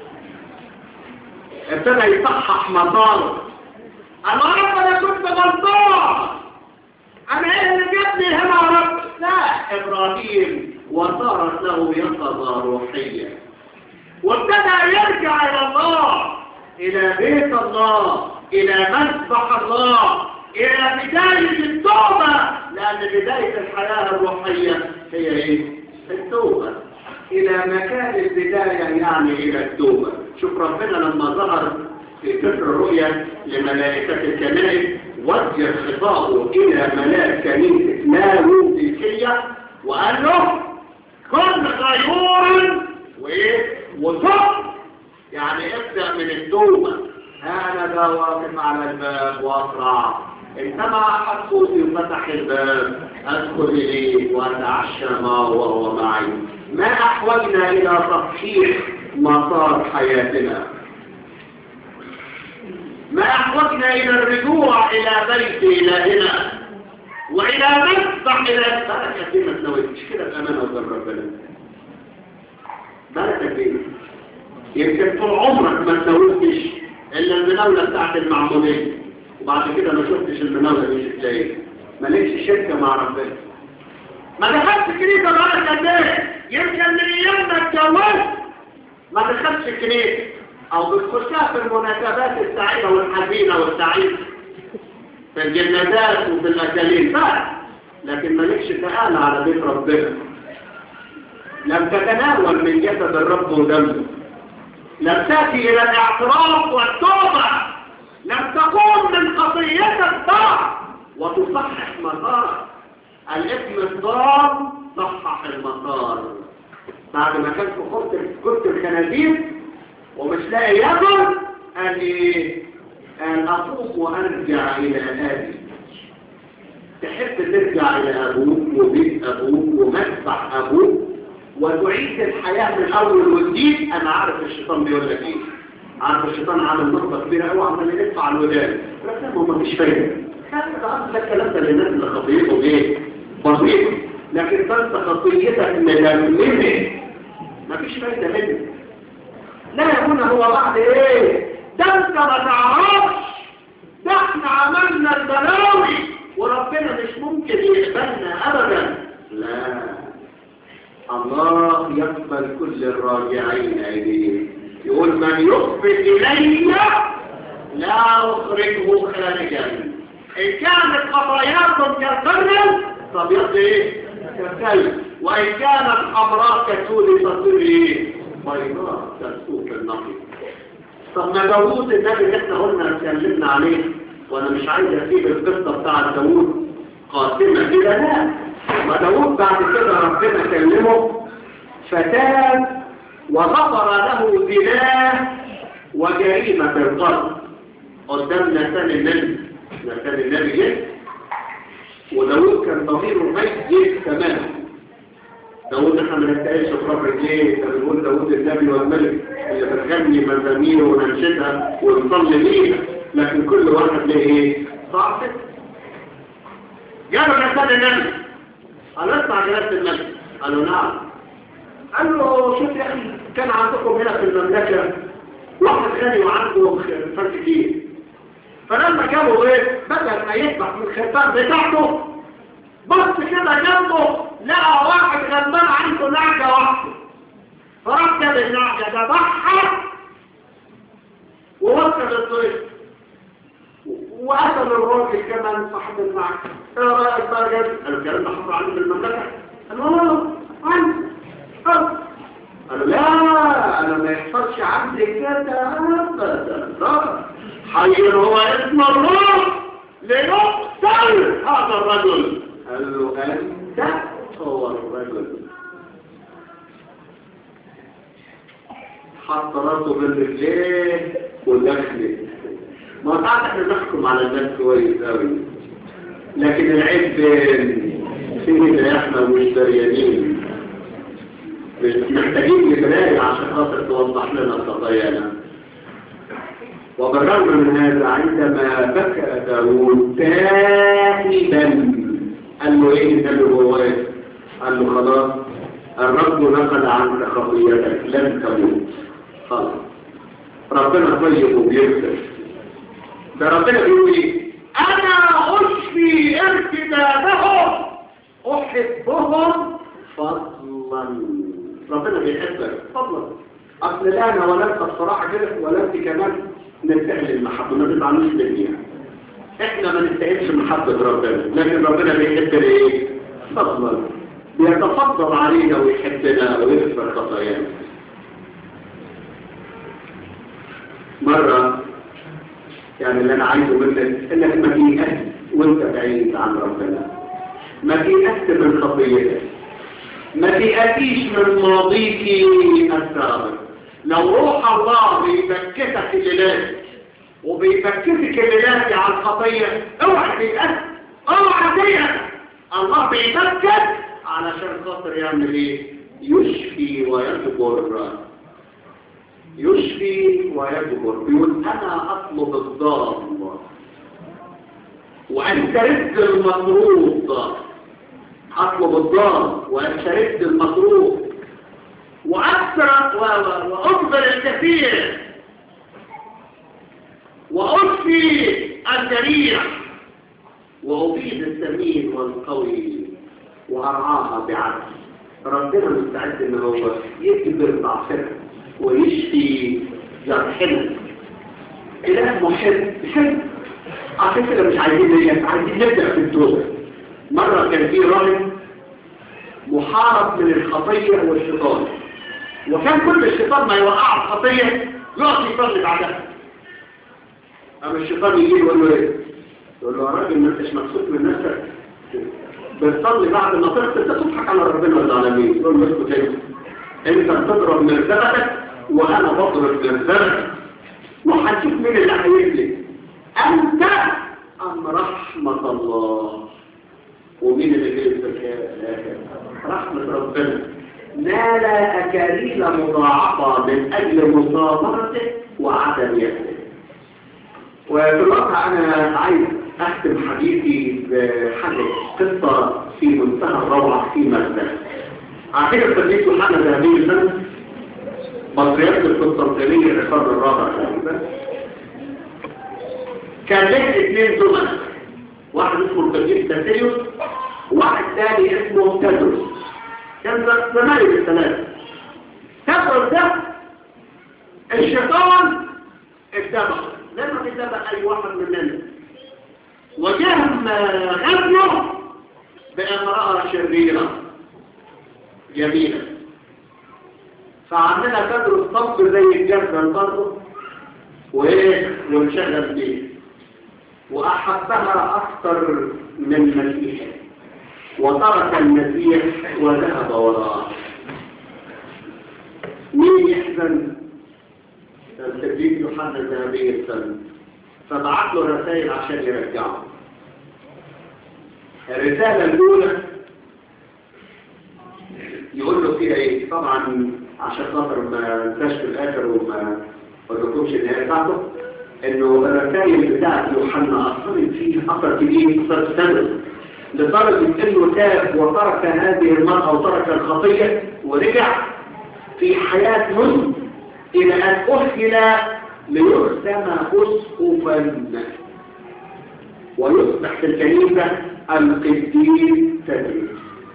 ابتدى يصحح مساره انا رب انا كنت غلطان انا ايه اللي جابني هنا يا رب لا ابراهيم وصارت له يقظة روحية وابتدى يرجع الى الله الى بيت الله الى مسبح الله إلى بداية التوبة لأن بداية الحياة الروحية هي إيه؟ التوبة إلى مكان البداية يعني إلى التوبة شوف ربنا لما ظهر في سفر الرؤيا لملائكة الكنائس وجه خطابه إلى ملاك كنيسة لاوذيكية وقال له كن غيور وإيه؟ وتوب يعني ابدأ من التوبة أنا ذا واقف على الباب وأقرع إنما أحد صوتي فتح الباب أدخل إليه وأتعشى معه وهو معي ما أحوجنا إلى تصحيح مسار حياتنا ما أحوجنا إلى الرجوع إلى بيت إلهنا وإلى مسبح إلى بركة فيه ما تنويتش كده بأمانة قدام ربنا بركة فيه يمكن طول عمرك ما تنويتش إلا المناولة بتاعت المعمودية وبعد كده ما شفتش المناولة دي ازاي مالكش شركة مع ربنا ما دخلتش كنيسة بقالك قد ايه يمكن من ايام ما اتجوزت ما دخلتش كنيسة او بتخشها في المناسبات السعيدة والحزينة والسعيدة في الجنازات وفي الاكاليل بس لكن مالكش تقال على بيت ربنا لم تتناول من جسد الرب ودمه لم تأتي إلى الاعتراف والتوبة لم تقوم من خطيتك ضاع وتصحح مسارك الاسم الضار صحح المسار بعد ما كان في خط كرة الخنازير ومش لاقي ياكل قال ايه قال اطوف وارجع الى ابي تحب ترجع الى ابوك وبيت ابوك ومدفع ابوك وتعيد الحياة من اول وجديد انا عارف الشيطان بيقول لك ايه عارف الشيطان عامل نقطة كبيرة قوي عمال يدفع الودان لكن هم مفيش فايدة ده الكلام ده للناس اللي خطيتهم ايه بسيطة لكن انت خطيتك ململمة مفيش فايدة منه لا يكون هو بعد ايه ده انت ما تعرفش ده احنا عملنا البلاوي وربنا مش ممكن يقبلنا ابدا لا الله يقبل كل الراجعين اليه يقول من يقبل الي لا اخرجه خارجا ان كانت خطاياكم كالقرن فبيض ايه كالكلب وان كانت حمراء كالسود فتصير ايه بيضاء كالسوق النقي طب ما داوود النبي اللي احنا قلنا اتكلمنا عليه وانا مش عايز اسيب القصه بتاعت داوود قاتمه كده لا ما داوود بعد كده ربنا كلمه فتاب وغفر له زناه وجريمه القلب قدام نسان النبي نسان النبي جه وداوود كان ضميره ميت تماما داود احنا ما نستاهلش في رب رجليه ده بنقول داود النبي والملك اللي بتغني مزاميره وننشدها ونصلي بيها لكن كل واحد له ايه؟ صعب جابوا رسالة النبي قال اسمع جلالة الملك قالوا نعم قال له شوف يا اخي كان عندكم هنا في المملكة واحد غني وعنده فرق كتير فلما جابوا ايه بدل ما يذبح من الخرفان بتاعته بص كده جنبه لقى واحد غلبان عنده نعجة واحدة فراح جاب النعجة ذبحها ووصل الضيف وقتل الراجل كمان صاحب النعجة ايه رأيك بقى جد؟ قالوا الكلام ده حصل عندي في المملكة قالوا اه عندي قالوا لا انا ما يحصلش عندي كده ابدا لا حي هو اسم الروح لنقتل هذا الرجل قال له انت هو الرجل حط راسه بين رجليه ودخلت ما تعرف احنا نحكم على الناس كويس قوي لكن العيب فيه احنا مش دريانين مش محتاجين لبلاي عشان خاطر توضح لنا خطايانا وبالرغم من هذا عندما بكى داود تائبا قال له ايه النبي هو ايه قال له خلاص الرب نقل عنك خطيتك لن تموت خلاص ربنا طيب وبيغفر ده ربنا بيقول ايه انا اشفي ارتدادهم احبهم فضلا ربنا بيحبك فضلا اصل لا انا ولا انت بصراحه كده ولا انت كمان نستاهل المحبه ما تزعلوش مني احنا ما نستاهلش محبه ربنا لكن ربنا بيحب ايه فضلا بيتفضل علينا ويحبنا ويغفر خطايانا مره يعني اللي انا عايزه منك انك ما تيأس وانت بعيد عن ربنا ما تيأس من خطيتك ما تيأتيش من ماضيك السابق لو روح الله بيبكتك الليلات وبيبكتك الليلات على الخطية اوعى تيأس اوعى تيأس الله بيبكت علشان خاطر يعمل ايه يشفي ويجبر يشفي ويجبر بيقول انا اطلب الضال وانت رد المطرود اطلب الضال وانت رد المطرود واكثر وافضل الكثير واشفي الجريح وابيد السمين والقوي وارعاها بعدل ربنا مستعد ان هو يكبر ضعفنا ويشفي جرحنا إله محب حب عشان كده مش عايزين نيجي عايزين نبدأ في الدور مرة كان في راجل محارب من الخطية والشيطان وكان كل الشيطان ما يوقع الخطية يقف يصلي بعدها أما الشيطان يجي يقول له إيه؟ يقول له يا راجل ما أنتش مبسوط من نفسك بتصلي بعد ما تغسل تضحك على ربنا ولا على مين؟ يقول له اسكت انت بتضرب مرتبتك وانا بضرب للزرع وهنشوف مين اللي هيفلت انت ام رحمة الله ومين اللي جاي الزكاة رحمة ربنا نال أكاليل مضاعفة من أجل مصابرته وعدم يده وفي الواقع أنا عايز أختم حديثي بحاجة قصة في منتهى الروعة في مبدأ عارفين القديس يوحنا ذهبي الفن مصريات القسطنطينية القرن الرابع تقريبا كان له اثنين زملاء واحد اسمه القديس تاسيوس وواحد ثاني اسمه تدرس كان زمايل الثلاثة تدرس ده الشيطان اتبع لما اتبع اي واحد مننا وجهم غزله بامرأة شريرة جميلة فعندنا تدرس صب زي الجبل برضه وايه ونشغل بيه وأحبها أكثر من المسيح وترك المسيح وذهب وراءه مين يحزن السيد يوحنا الذهبي السنة فبعت له رسائل عشان يرجعه الرسالة الأولى يقول له فيها ايه طبعا عشان خاطر ما انساش في الاخر وما قلتلكمش النهايه بتاعته انه الرسائل بتاعت يوحنا اثرت فيه اثر كبير اثر سنه لدرجه انه تاب وترك هذه المراه وترك الخطيه ورجع في حياه مسلم الى ان اهل ليرسم اسقفا ويصبح في الكنيسه القديس تدريس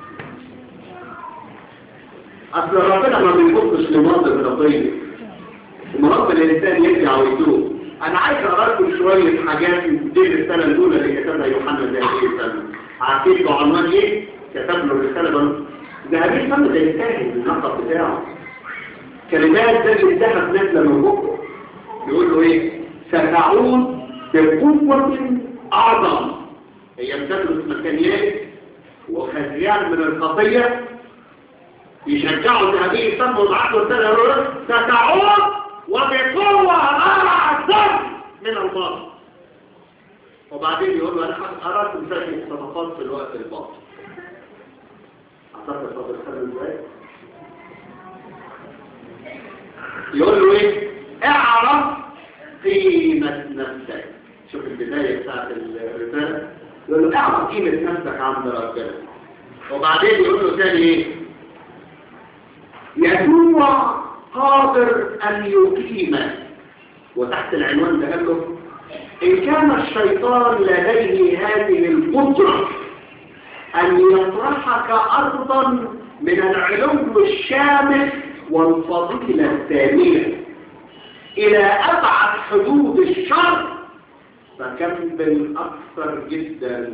اصل ربنا ما بيبصش لماضي الخطيه ومرض الانسان يرجع ويتوب انا عايز اقرا لكم شويه حاجات من دي الرساله الاولى اللي كتبها يوحنا الذهبي السنه عارفين له عنوان ايه كتب له الرساله ذهبي السنه ده يستاهل النقط بتاعه كلمات ده اللي انتهت نازله من بكره يقول له ايه ستعود بقوه اعظم هي بتدرس مكانيات وخزيان من الخطيه يشجعوا ذهبي السنه ويبعتوا الرساله ستعود وبقوة أعظم من الباطل وبعدين يقول له أنا أردت مساكن الصدقات في الوقت الباطل أعتقد صدق الخلل إزاي يقول له إيه اعرف قيمة نفسك شوف البداية بتاعت الرسالة يقول له اعرف قيمة نفسك عند ربنا وبعدين يقول له تاني إيه يسوع قادر أن يقيم وتحت العنوان ده قال له إن كان الشيطان لديه هذه القدرة أن يطرحك أرضا من العلو الشامل والفضيلة الثانية إلى أبعد حدود الشر فكم بالأكثر جدا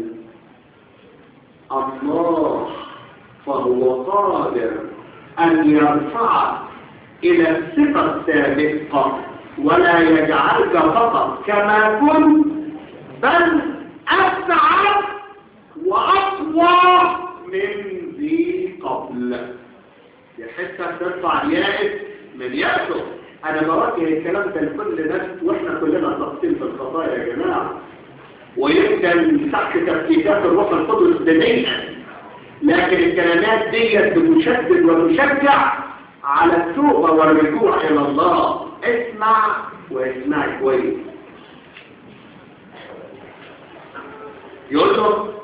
الله فهو قادر أن يرفعك إلى الثقة السابقة ولا يجعلك فقط كما كنت بل أسعد وأقوى من ذي قبل يحسك ترفع يائس من يأسه أنا بوجه الكلام ده لكل ناس وإحنا كلنا تقسيم في الخطايا يا جماعة ويمكن تحت تفكيكات الروح القدس دنيا لكن الكلمات دي بتشدد وتشجع على التوبة والرجوع إلى الله اسمع واسمع كويس يقول له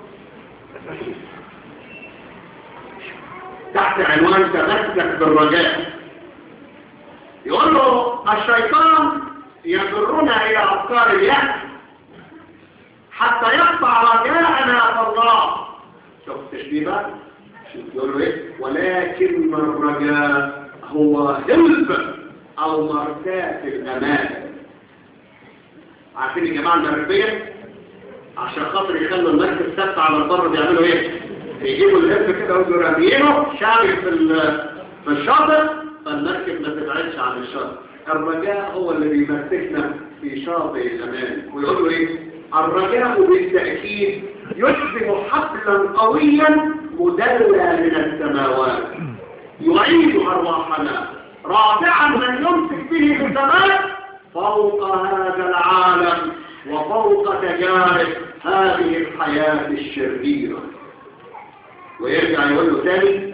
تحت عنوان تمسك بالرجاء يقول له الشيطان يجرنا إلى أفكار اليأس حتى يقطع رجاءنا في الله شوف التشبيه بقى يقول له ايه ولكن الرجاء هو هلب او مرتاة الامان عارفين يا جماعه المغربيه عشان خاطر يخلوا المركب ثابت على البر بيعملوا ايه يجيبوا الهلب كده ويجوا راميينه شامل في في الشاطئ فالمركب ما تبعدش عن الشاطئ الرجاء هو اللي بيمسكنا في شاطئ الامان ويقول له ايه الرجاء بالتاكيد يشبه حبلا قويا مدلى من السماوات يعيد أرواحنا رافعا من يمسك به في السماء فوق هذا العالم وفوق تجارب هذه الحياة الشريرة ويرجع يقول له تاني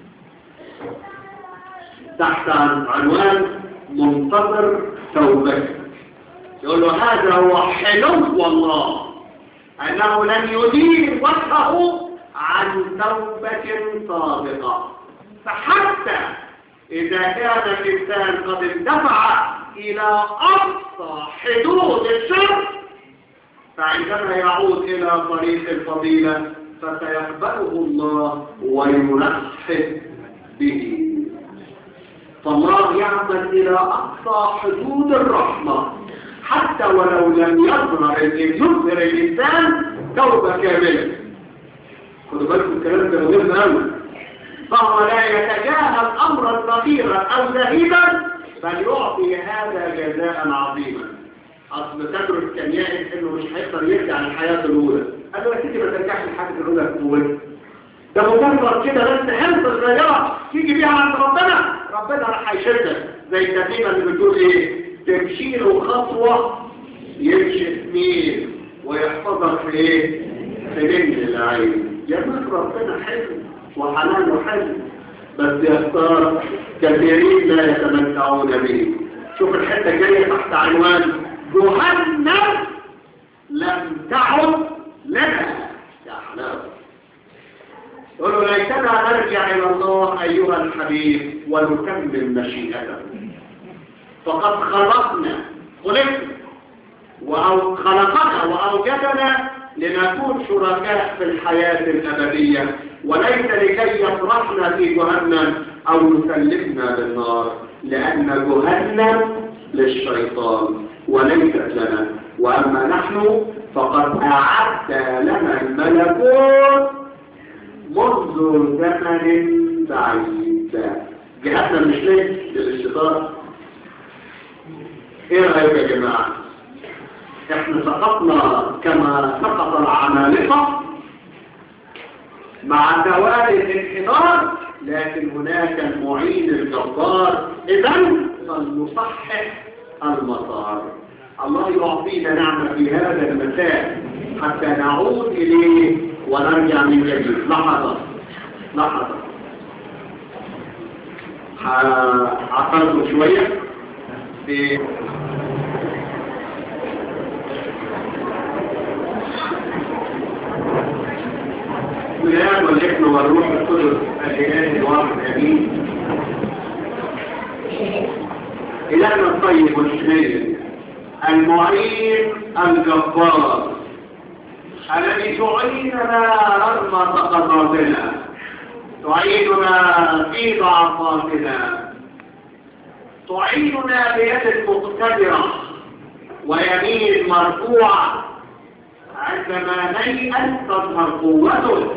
تحت عنوان منتظر توبته يقول له هذا هو حلو الله أنه لن يدير وجهه عن توبة صادقة فحتى إذا كان الإنسان قد اندفع إلى أقصى حدود الشر فعندما يعود إلى طريق الفضيلة فسيقبله الله ويرحب به فالله يعمل إلى أقصى حدود الرحمة حتى ولو لم يظهر يظهر الإنسان توبة كاملة خدوا بالكم الكلام ده مهم قوي فهو لا يتجاهل أمرا صغيرا أو زهيدا بل يعطي هذا جزاء عظيما أصل تدرس كان يائس إنه مش هيقدر يرجع للحياة الأولى قال له يا سيدي ما ترجعش للحياة الأولى الأولى ده مجرد كده بس حلف صغيرة تيجي بيها عند ربنا ربنا راح هيشدك زي الترتيبة اللي بتقول ايه تمشي له خطوة يمشي اثنين ويحفظك في ايه في بنت العين يا بس ربنا حلو وحنانه حلو بس يختار كثيرين لا يتمتعون به شوف الحتة جاية تحت عنوان جهنم لم تعد لنا يا حلاوة قلوا ليتنا نرجع إلى الله أيها الحبيب ونكمل مشيئته فقد خلقنا خلقنا وخلقنا وأوجدنا لنكون شركاء في الحياة الأبدية وليس لكي يطرحنا في جهنم أو يسلمنا للنار لأن جهنم للشيطان وليست لنا وأما نحن فقد أعدت لنا الملكوت منذ زمن بعيد جهتنا مش ليه للاشتطار ايه رأيك يا جماعة احنا سقطنا كما سقط العمالقة مع دوال الانحدار لكن هناك المعين الجبار اذا فلنصحح المسار الله يعطينا نعمة في هذا المساء حتى نعود إليه ونرجع من جديد لحظة لحظة عقلت شوية في الآن والابن والروح القدس الإله الواحد أمين إلهنا الطيب والشهيد المعين الجبار الذي تعيننا رغم سقطاتنا تعيننا في ضعفاتنا تعيننا بيد مقتدرة ويمين مرفوعة عندما نيأس تظهر قوته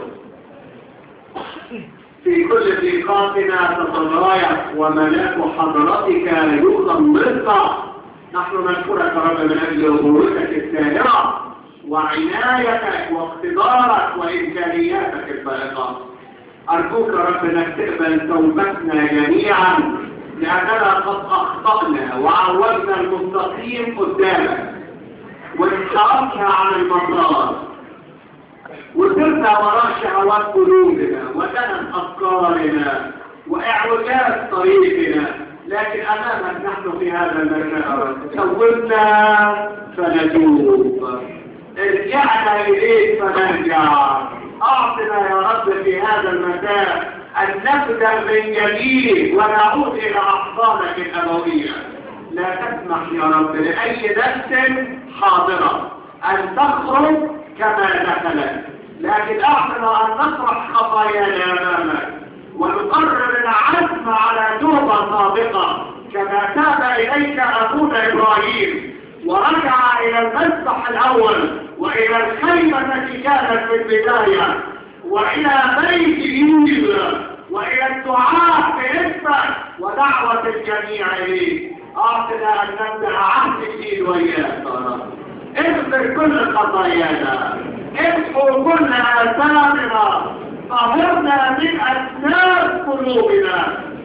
في كل ضيقاتنا تتضايق وملاك حضرتك يضمرك نحن نشكرك رب من أجل أمورك الساهرة وعنايتك واقتدارك وإمكانياتك الفائقة أرجوك رب أنك تقبل توبتنا جميعا لأننا قد أخطأنا وعودنا المستقيم قدامك وانحرفنا عن المسار وسرنا وراء شهوات قلوبنا ودنت أفكارنا وإعوجاز طريقنا لكن أمامك نحن في هذا المكان توبنا فنتوب ارجعنا إليك فنرجع أعطنا يا رب في هذا المكان أن نبدأ من جديد ونعود إلى أحضانك الأبوية لا تسمح يا رب لأي نفس حاضرة أن تخرج كما دخلت لكن أعطنا أن نطرح خطايانا أمامك ونقرر العزم على توبة صادقة كما تاب إليك أبونا إبراهيم ورجع إلى المسبح الأول وإلى الخيمة التي كانت في البداية وإلى بيت إيد وإلى الدعاء باسمك ودعوة الجميع إليك أعطنا أن نبدأ عهد جديد وإياك اغفر كل خطايانا امحو كل آثامنا طهرنا من أسنان قلوبنا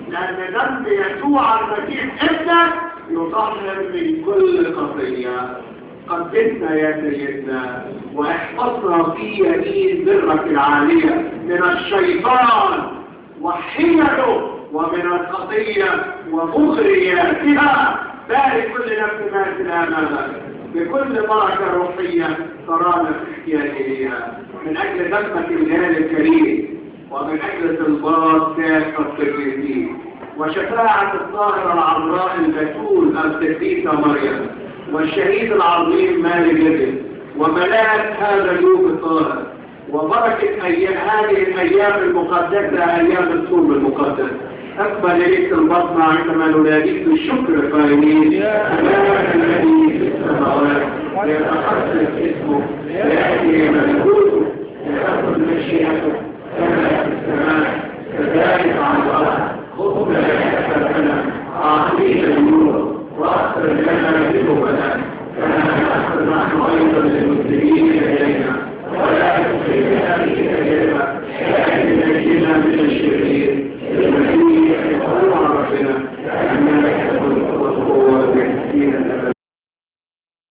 لأن دم يسوع المسيح ابنك يطهر من كل خطية قدسنا يا سيدنا واحفظنا في يمين برك العالية من الشيطان وحيله ومن الخطية ومغرياتها بارك كل نفس ما تنامها بكل بركة روحية ترانا في احتياج إليها من أجل دمك الجلال الكريم ومن أجل طلبات كافة القديسين وشفاعة الطاهرة العذراء البتول القديسة مريم والشهيد العظيم مالك جدل وملاك هذا اليوم الطاهر وبركة أيام هذه الأيام المقدسة أيام الصوم المقدس أقبل إليك البطن عندما نناديك بالشكر قائلين أمامك الذي في السماوات ليتقدس اسمه ليأتي ملكوته لتكن مشيئته كما في السماء كذلك على الأرض خذنا لنا أعطينا النور وأخر لنا ذنوبنا كما نغفر نحن أيضا للمسلمين إلينا ولا تخرجنا